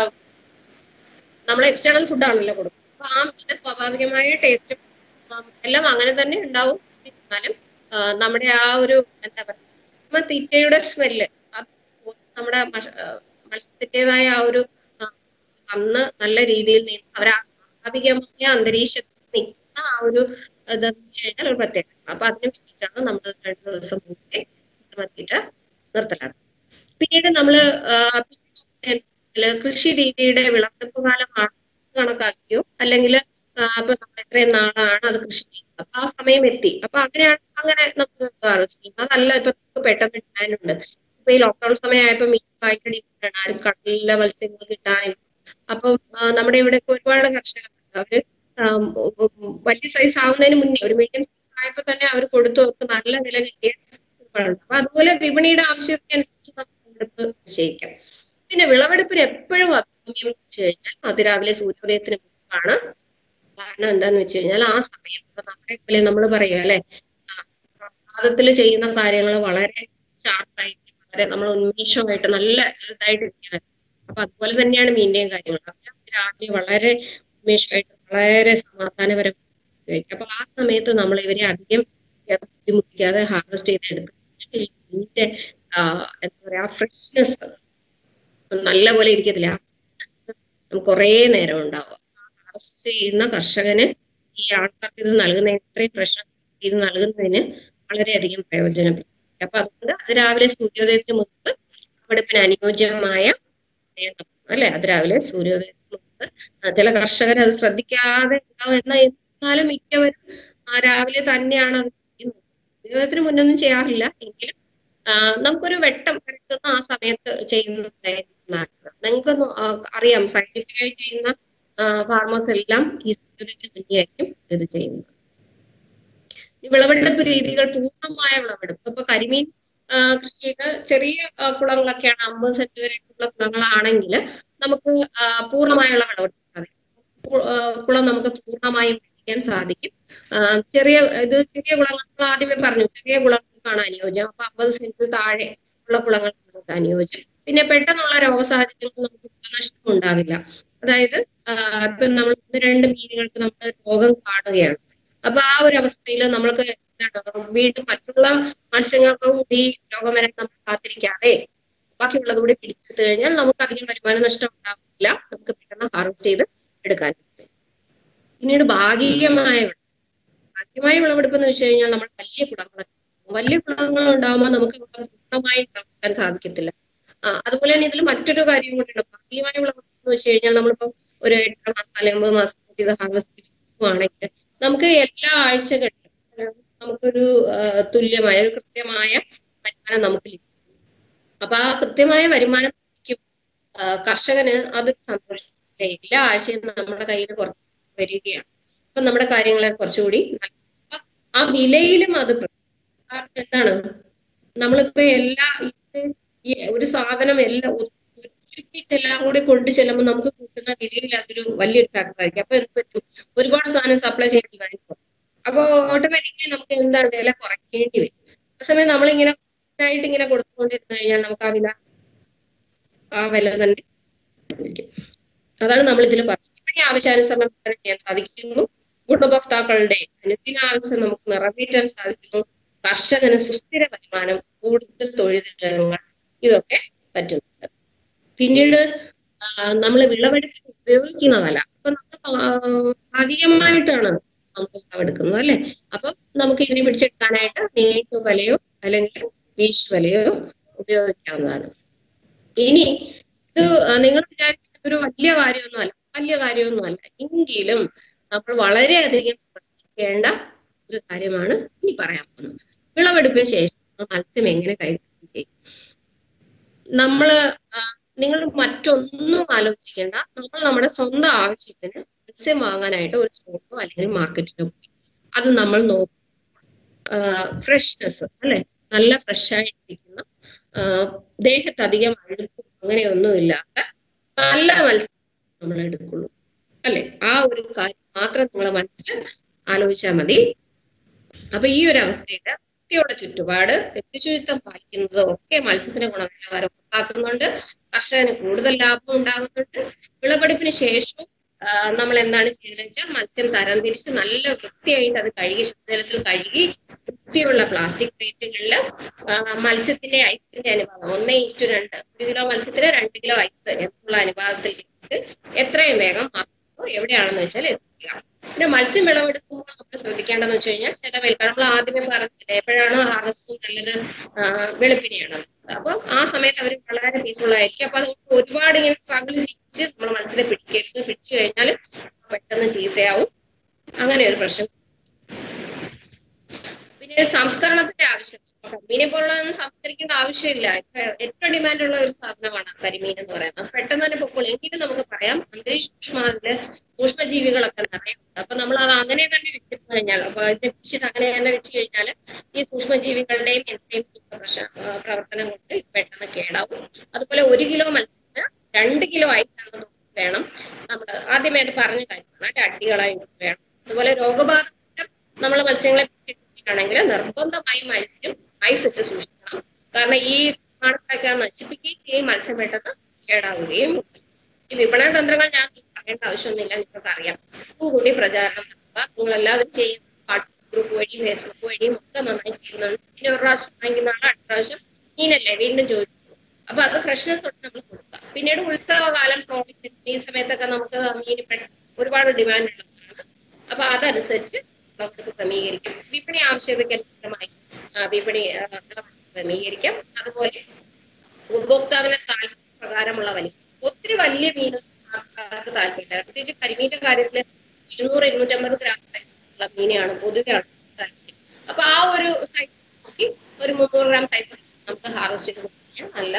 നമ്മൾ എക്സ്റ്റേണൽ ഫുഡ് ആണല്ലോ കൊടുക്കുന്നത് അപ്പൊ ആ മീന്റെ സ്വാഭാവികമായ ടേസ്റ്റ് എല്ലാം അങ്ങനെ തന്നെ ഉണ്ടാവും എന്നാലും ആ, നമ്മുടെ ആ ഒരു എന്താ പറയുക കൃത്രിമ തീറ്റയുടെ സ്മെല്ല് അത് പോയി നമ്മുടെ മഷ- ആ, മത്സ്യത്തിൻ്റെതായ ആ ഒരു ആ, അന്ന് നല്ല രീതിയിൽ നിന്ന് അവർ ആ സ്വാഭാവികമായ അന്തരീക്ഷത്തിൽ നിൽക്കുന്ന ആ ഒരു ഇതെന്ന് വെച്ച് കഴിഞ്ഞാൽ ഒരു പ്രത്യേകത അപ്പൊ അതിന് വേണ്ടിയിട്ടാണ് നമ്മൾ രണ്ട് ദിവസം മുമ്പേ കൃത്രിമ തീറ്റ നിർത്തലാക്കുന്നത് പിന്നീട് നമ്മള് ആ, ചില കൃഷി രീതിയുടെ വിളവെടുപ്പ് കാലം മാസം കണക്കാക്കിയോ അല്ലെങ്കിൽ അപ്പൊ നമ്മൾ എത്രയും നാളാണ് അത് കൃഷി ചെയ്യുന്നത് അപ്പൊ ആ സമയം എത്തി അപ്പൊ അങ്ങനെയാണ് അങ്ങനെ നമുക്ക് ഹാർവെസ്റ്റ് ചെയ്യും അതല്ല ഇപ്പൊ നമുക്ക് പെട്ടെന്ന് കിട്ടാനുണ്ട് ഇപ്പൊ ഈ ലോക്ക്ഡൌൺ സമയമായപ്പോ മീൻ വായിക്കടി ആരും കടലിലെ മത്സ്യങ്ങൾ കിട്ടാനില്ല അപ്പം ആ, നമ്മുടെ ഇവിടെയൊക്കെ ഒരുപാട് കർഷകരുണ്ട് അവര് ആം, ഉ- ഉ- വലിയ സൈസ് ആവുന്നതിന് മുന്നേ ഒരു മീഡിയം സൈസ് ആയപ്പോ തന്നെ അവർ കൊടുത്തു അവർക്ക് നല്ല വില കിട്ടിയ ഒരുപാടുണ്ട് അപ്പൊ അതുപോലെ വിപണിയുടെ ആവശ്യത്തിനനുസരിച്ച് നമുക്ക് എടുത്ത് നിശ്ചയിക്കാം പിന്നെ വിളവെടുപ്പിന് എപ്പോഴും അഭികാമ്യം എന്ന് വെച്ച് കഴിഞ്ഞാൽ അതിരാവിലെ സൂര്യോദയത്തിന് മുമ്പാണ് കാരണം എന്താന്ന് വെച്ച് കഴിഞ്ഞാൽ ആ സമയത്ത് ഇപ്പൊ നമ്മുടെ പോലെ നമ്മൾ പറയുക അല്ലെ പാദത്തിൽ ചെയ്യുന്ന കാര്യങ്ങൾ വളരെ ഷാർപ്പായിട്ട് വളരെ നമ്മൾ ഉന്മേഷമായിട്ട് നല്ല ഇതായിട്ട് ഇരിക്കുന്നത് അപ്പൊ അതുപോലെ തന്നെയാണ് മീനിന്റെയും കാര്യങ്ങൾ അവര് രാവിലെ വളരെ ഉന്മേഷമായിട്ട് വളരെ സമാധാനപരമായിട്ട് കഴിക്കും അപ്പൊ ആ സമയത്ത് നമ്മൾ ഇവരെ അധികം ബുദ്ധിമുട്ടിക്കാതെ ഹാർവെസ്റ്റ് ചെയ്തെടുക്കും മീനിന്റെ ആ, എന്താ പറയാ ഫ്രഷ്നെസ് നല്ല പോലെ ഇരിക്കത്തില്ല ആ freshness നമുക്ക് കുറേ നേരം ഉണ്ടാവും ഹാർവെസ്റ്റ് ചെയ്യുന്ന കർഷകന് ഈ ആൾക്കാർക്ക് ഇത് നൽകുന്നതിന് ഇത്രയും ഫ്രഷ്നെസ് ഇത് നൽകുന്നതിന് വളരെയധികം പ്രയോജനപ്പെടും അപ്പൊ അതുകൊണ്ട് അത് രാവിലെ സൂര്യോദയത്തിന് മുമ്പ് വിളവെടുപ്പിന് അനുയോജ്യമായ സമയം അല്ലെ അത് രാവിലെ സൂര്യോദയത്തിന് മുമ്പ് ആ, ചില കർഷകർ അത് ശ്രദ്ധിക്കാതെ ഉണ്ടാവും എന്നാൽ എന്നാലും മിക്കവരും ആ, രാവിലെ തന്നെയാണ് അത് ചെയ്യുന്നത് സൂര്യോദയത്തിന് മുന്നൊന്നും ചെയ്യാറില്ല എങ്കിലും ആ, നമുക്കൊരു വെട്ടം വരുത്തുന്ന ആ സമയത്ത് ചെയ്യുന്നതായിരിക്കും നല്ലത് നിങ്ങൾക്ക് അറിയാം സയന്റിഫിക്കായി ചെയ്യുന്ന ഫാർമേഴ്സ് എല്ലാം ഈ സൂര്യോദയത്തിന് മുന്നേ ആയിരിക്കും ഇത് ചെയ്യുന്നത് ഈ വിളവെടുപ്പ് രീതികൾ പൂർണ്ണമായ വിളവെടുപ്പ് ഇപ്പൊ കരിമീൻ ആ, കൃഷിയുടെ ചെറിയ ആ, കുളങ്ങളൊക്കെയാണ് അമ്പത് സെന്റ് വരെയൊക്കെയുള്ള കുളങ്ങളാണെങ്കിൽ നമുക്ക് ആ, പൂർണ്ണമായുള്ള വിളവെടുപ്പ് സാധിക്കും കു- ആ, കുളം നമുക്ക് പൂർണ്ണമായും ഉപയോഗിക്കാൻ സാധിക്കും ആ, ചെറിയ ഇത് ചെറിയ കുളങ്ങൾ നമ്മൾ ആദ്യമേ പറഞ്ഞു ചെറിയ കുളങ്ങൾക്കാണ് അനുയോജ്യം അപ്പൊ അമ്പത് സെന്റിൽ താഴെ ഉള്ള കുളങ്ങൾക്കാണ് ഇത് അനുയോജ്യം പിന്നെ പെട്ടെന്നുള്ള രോഗസാഹചര്യങ്ങളിൽ നമുക്ക് നഷ്ടം ഉണ്ടാവില്ല അതായത് ആഹ് ഇപ്പൊ നമ്മൾ ഒന്ന് രണ്ട് മീനുകൾക്ക് നമ്മൾ രോഗം കാണുകയാണ് അപ്പൊ ആ ഒരു അവസ്ഥയിൽ നമ്മൾക്ക് എന്താണ് വീണ്ടും മറ്റുള്ള മത്സ്യങ്ങൾക്ക് കൂടി രോഗം വരാൻ നമ്മൾ കാത്തിരിക്കാതെ ബാക്കിയുള്ളത് കൂടി പിടിച്ചെടുത്തു കഴിഞ്ഞാൽ നമുക്ക് അധികം വരുമാന നഷ്ടം ഉണ്ടാവില്ല നമുക്ക് പെട്ടെന്ന് ഹാർവസ്റ്റ് ചെയ്ത് എടുക്കാൻ പറ്റും പിന്നീട് ഭാഗികമായ വിളവ് ഭാഗികമായ വിളവെടുപ്പ് എന്ന് വെച്ച് കഴിഞ്ഞാൽ നമ്മൾ വലിയ കുളങ്ങൾ വലിയ കുളങ്ങൾ ഉണ്ടാകുമ്പോൾ നമുക്ക് ഇവിടെ പൂർണ്ണമായി വിളവെടുക്കാൻ സാധിക്കത്തില്ല ആ, അതുപോലെ തന്നെ ഇതിൽ മറ്റൊരു കാര്യം കൂടിയുണ്ട് ഭാഗികമായ വിളവെടുപ്പ് എന്ന് വെച്ച് കഴിഞ്ഞാൽ നമ്മളിപ്പോ ഒരു എട്ട് മാസം അല്ലെങ്കിൽ ഒമ്പത് മാസം കൊണ്ട് ഇത് ഹാർവസ്റ്റ് ചെയ്യുവാണെങ്കിൽ നമുക്ക് എല്ലാ ആഴ്ചകളിലും ആ, നമുക്കൊരു ആ, തുല്യമായ ഒരു കൃത്യമായ വരുമാനം നമുക്ക് ലഭിക്കും അപ്പൊ ആ കൃത്യമായ വരുമാനം ലഭിക്കും ആ, കർഷകന് അതൊരു സന്തോഷം അല്ലേ? എല്ലാ ആഴ്ചയും നമ്മുടെ കയ്യിൽ കുറച്ച് വരികയാണ് അപ്പൊ നമ്മുടെ കാര്യങ്ങളെ കുറച്ചുകൂടി നല്ല- അപ്പൊ ആ വിലയിലും അത് പ്ര- കാരണം എന്താണ് നമ്മളിപ്പോ എല്ലാ ഇത് ഈ ഒരു സാധനം എല്ലാം ഒരുമിച്ചെല്ലാം കൂടി കൊണ്ടു ചെല്ലുമ്പോൾ നമുക്ക് കിട്ടുന്ന വിലയിൽ അതൊരു വലിയൊരു ഫാക്ടർ ആയിരിക്കും അപ്പൊ എന്ത് പറ്റും ഒരുപാട് സാധനം സപ്ലൈ ചെയ്യേണ്ടി വരും അപ്പൊ ഓട്ടോമാറ്റിക്കലി നമുക്ക് എന്താണ് വില കുറയ്ക്കേണ്ടി വരും അതേസമയം നമ്മളിങ്ങനെ ആയിട്ട് ഇങ്ങനെ കൊടുത്തുകൊണ്ടിരുന്നു കഴിഞ്ഞാൽ നമുക്ക് ആ വില ആ വില തന്നെ ആയിരിക്കും. അതാണ് നമ്മൾ ഇതിൽ പറഞ്ഞത് ഇപ്പോഴേ ആവശ്യാനുസരണം വിതരണം ചെയ്യാൻ സാധിക്കുന്നു ഗുണഭോക്താക്കളുടെ അനുദിന ആവശ്യം നമുക്ക് നിറവേറ്റാൻ സാധിക്കുന്നു കർഷകന് സുസ്ഥിര വരുമാനം കൂടുതൽ തൊഴിലിടങ്ങൾ ഇതൊക്കെ പറ്റുന്നുണ്ട് പിന്നീട് നമ്മൾ വിളവെടുപ്പിന് ഉപയോഗിക്കുന്ന വില അപ്പൊ നമ്മൾ ഭാഗികമായിട്ടാണ് നമുക്ക് വിളവെടുക്കുന്നത് അല്ലെ അപ്പം നമുക്ക് ഇതിനെ പിടിച്ചെടുക്കാനായിട്ട് നേരിട്ട് വിലയോ അല്ലെങ്കിൽ വീശ് വിലയോ ഉപയോഗിക്കാവുന്നതാണ് ഇനി ഇത് നിങ്ങൾ വിചാരിക്കുന്നത് ഒരു വലിയ കാര്യമൊന്നുമല്ല വലിയ കാര്യമൊന്നുമല്ല എങ്കിലും നമ്മൾ വളരെയധികം ശ്രദ്ധിക്കേണ്ട ഒരു കാര്യമാണ് ഇനി പറയാൻ പോകുന്നത് വിളവെടുപ്പിന് ശേഷം മത്സ്യം എങ്ങനെ കൈകാര്യം ചെയ്യും നമ്മള് നിങ്ങൾ മറ്റൊന്നും ആലോചിക്കേണ്ട നമ്മൾ നമ്മുടെ സ്വന്തം ആവശ്യത്തിന് മത്സ്യം വാങ്ങാനായിട്ട് ഒരു സ്റ്റോക്കോ അല്ലെങ്കിൽ മാർക്കറ്റിലോ പോയി അത് നമ്മൾ നോക്കും ഫ്രഷ്നെസ് അല്ലെ നല്ല ഫ്രഷ് ആയിട്ടിരിക്കുന്ന ദേഹത്ത് അധികം അഴുക്കും അങ്ങനെയൊന്നും ഇല്ലാത്ത നല്ല മത്സ്യം നമ്മൾ എടുക്കുള്ളൂ അല്ലെ ആ ഒരു കാര്യം മാത്രം നിങ്ങൾ മനസ്സിൽ ആലോചിച്ചാൽ മതി അപ്പൊ ഈ ഒരു അവസ്ഥയിൽ വൃത്തിയുള്ള ചുറ്റുപാട് വ്യക്തിശുചിത്വം പാലിക്കുന്നത് ഒക്കെ മത്സ്യത്തിന് ഗുണനിലവാരം ഉറപ്പാക്കുന്നുണ്ട് കർഷകന് കൂടുതൽ ലാഭം ഉണ്ടാകുന്നുണ്ട് വിളവെടുപ്പിന് ശേഷം നമ്മൾ എന്താണ് ചെയ്യുന്നത് വെച്ചാൽ മത്സ്യം തരംതിരിച്ച് നല്ല വൃത്തിയായിട്ട് അത് കഴുകി ശുദ്ധജലത്തിൽ കഴുകി വൃത്തിയുള്ള പ്ലാസ്റ്റിക് പ്ലേറ്റുകളിൽ മത്സ്യത്തിന്റെ ഐസിന്റെ അനുപാതം ഒന്നേ ഇഷ്ടു രണ്ട് ഒരു കിലോ മത്സ്യത്തിന് രണ്ട് കിലോ ഐസ് എന്നുള്ള അനുപാതത്തിൽ എത്രയും വേഗം എവിടെയാണെന്ന് വെച്ചാൽ എത്തിക്കുക പിന്നെ മത്സ്യം വിളവെടുക്കുമ്പോൾ നമ്മൾ ശ്രദ്ധിക്കേണ്ടതെന്ന് വെച്ച് കഴിഞ്ഞാൽ ചില വെൽക്കം നമ്മൾ ആദ്യമേ പറഞ്ഞില്ലേ എപ്പോഴാണ് ഹാർവസ്റ്റ് നല്ലത് വെളുപ്പിനെയാണ് അപ്പൊ ആ സമയത്ത് അവർ വളരെ പീസ്ഫുൾ ആയിരിക്കും അപ്പൊ അതുകൊണ്ട് ഒരുപാട് ഇങ്ങനെ സ്ട്രഗിൾ ചെയ്യിച്ച് നമ്മൾ മത്സ്യത്തെ പിടിക്കരുത് പിടിച്ചു കഴിഞ്ഞാൽ പെട്ടെന്ന് ചീത്തയാവും അങ്ങനെ ഒരു പ്രശ്നം പിന്നെ സംസ്കരണത്തിന്റെ ആവശ്യം കരിമീനെ പോലുള്ളതൊന്നും സംസ്കരിക്കേണ്ട ആവശ്യമില്ല ഇപ്പൊ ഏറ്റവും ഡിമാൻഡ് ഉള്ള ഒരു സാധനമാണ് കരിമീൻ എന്ന് പറയുന്നത് അത് പെട്ടെന്ന് തന്നെ പൊക്കോളും എങ്കിലും നമുക്ക് പറയാം അന്തരീക്ഷമാതില് സൂക്ഷ്മജീവികളൊക്കെ നിറയുണ്ട് അപ്പൊ നമ്മൾ അത് അങ്ങനെ തന്നെ വെച്ചിട്ട് കഴിഞ്ഞാൽ അപ്പൊ അതിനെ പിടിച്ചിട്ട് അങ്ങനെ തന്നെ വെച്ച് കഴിഞ്ഞാൽ ഈ സൂക്ഷ്മജീവികളുടെയും എൻസൈംസിന്റെ പ്രവർത്തനം കൊണ്ട് പെട്ടെന്ന് കേടാവും അതുപോലെ ഒരു കിലോ മത്സ്യത്തിന് രണ്ട് കിലോ ഐസ് വേണം നമ്മൾ ആദ്യമേ അത് പറഞ്ഞ കാര്യമാണ് അടികളായി വേണം അതുപോലെ രോഗബാധ നമ്മൾ മത്സ്യങ്ങളെ പിടിച്ചിട്ടാണെങ്കിൽ നിർബന്ധമായി മത്സ്യം ഐസ് ഇട്ട് സൂക്ഷിക്കണം കാരണം ഈ സൂക്ഷ്മാണുക്കളൊക്കെ നശിപ്പിക്കുകയും ചെയ്യും മത്സ്യം പെട്ടെന്ന് കേടാവുകയും ഈ വിപണന തന്ത്രങ്ങൾ ഞാൻ പറയേണ്ട ആവശ്യമൊന്നുമില്ല നിങ്ങൾക്ക് അറിയാം കൂടി പ്രചാരണം നടത്തുക നിങ്ങൾ എല്ലാവരും ചെയ്യുന്ന വാട്സപ്പ് ഗ്രൂപ്പ് വഴിയും ഫേസ്ബുക്ക് വഴിയും ഒക്കെ നന്നായി ചെയ്യുന്നുണ്ട് പിന്നെ ഒരു പ്രാവശ്യം വാങ്ങിക്കുന്ന ആൾ അടുത്ത പ്രാവശ്യം മീനല്ലേ വീണ്ടും ചോദിച്ചു അപ്പൊ അത് ഫ്രഷ്നെസ് തൊട്ട് നമ്മൾ കൊടുക്കുക പിന്നീട് ഉത്സവകാലം പ്രോഫിറ്റ് ഈ സമയത്തൊക്കെ നമുക്ക് മീൻ ഒരുപാട് ഡിമാൻഡ് ഉള്ളതാണ് അപ്പൊ അതനുസരിച്ച് നമുക്ക് ക്രമീകരിക്കാം വിപണി ആവശ്യതയ്ക്കനുസൃതമായി വിപണി ക്രമീകരിക്കാം അതുപോലെ ഉപഭോക്താവിന് താല്പര്യപ്രകാരമുള്ള വലി ഒത്തിരി വലിയ മീൻ ആൾക്കാർക്ക് താല്പര്യമില്ല പ്രത്യേകിച്ച് കരിമീന്റെ കാര്യത്തിൽ ഇരുന്നൂറ് ഇരുന്നൂറ്റമ്പത് ഗ്രാം സൈസ് ഉള്ള മീനെയാണ് പൊതുവെ ആൾക്കാർക്ക് താല്പര്യം അപ്പൊ ആ ഒരു സൈസ് നോക്കി ഒരു മുന്നൂറ് ഗ്രാം സൈസ് നമുക്ക് ഹാർവസ്റ്റ് ചെയ്ത് കഴിഞ്ഞാൽ നല്ല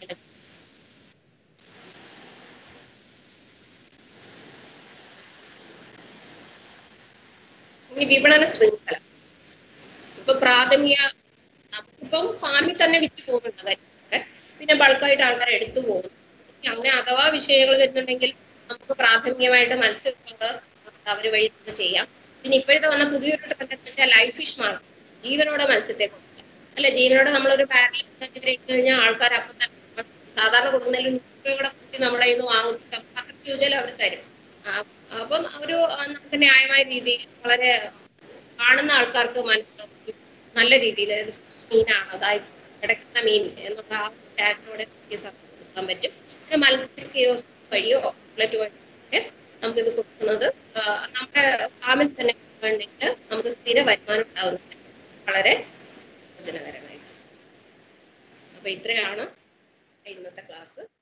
ഇനി വിപണന ശൃംഖല ഇപ്പൊ പ്രാഥമിക നമുക്കിപ്പം ഫാമിൽ തന്നെ വിറ്റ് പോകുന്നുണ്ട് കാര്യങ്ങളൊക്കെ പിന്നെ ബൾക്കായിട്ട് ആൾക്കാർ എടുത്തു പോകുന്നു അങ്ങനെ അഥവാ വിഷയങ്ങൾ വരുന്നുണ്ടെങ്കിൽ നമുക്ക് പ്രാഥമികമായിട്ട് മത്സ്യ അവർ വഴി നമുക്ക് ചെയ്യാം പിന്നെ ഇപ്പോഴത്തെ വന്ന പുതിയൊരു ട്രെൻഡ് എന്ന് വെച്ചാൽ ലൈഫ് ഫിഷ് മാർക്കറ്റ് ജീവനോടെ മത്സ്യത്തെ കൊടുക്കുക അല്ല ജീവനോടെ നമ്മളൊരു ബാരലിൽ ഇട്ട് കഴിഞ്ഞാൽ ആൾക്കാർ അപ്പം തന്നെ സാധാരണ കൊടുക്കുന്നതിൽ നൂറ് രൂപ കൂടെ കൂട്ടി നമ്മുടെ കയ്യിൽ നിന്ന് വാങ്ങുന്ന പത്ത് രൂപയിൽ അവർ തരും ആ, അപ്പം ഒരു ആ, നമുക്ക് ന്യായമായ രീതിയിൽ വളരെ കാണുന്ന ആൾക്കാർക്ക് മനസ്സിലാക്കും നല്ല രീതിയിൽ ഇത് മീനാണ് അതായത് കിടക്കുന്ന മീൻ എന്നുള്ള ആ ടാഗോടെ നമുക്ക് ഈ സാധനം കൊടുക്കാൻ പറ്റും പിന്നെ മത്സ്യ കിയോസ് വഴിയോ ഔട്ട്ലെറ്റ് വഴിയോ ഒക്കെ നമുക്കിത് കൊടുക്കുന്നത് ആ, നമ്മുടെ ഫാമിൽ തന്നെ ഉണ്ടെങ്കിൽ നമുക്ക് സ്ഥിര വരുമാനം ഉണ്ടാവുന്നത് വളരെ പ്രയോജനകരമായിട്ട് അപ്പൊ ഇത്രയാണ് ഇന്നത്തെ ക്ലാസ്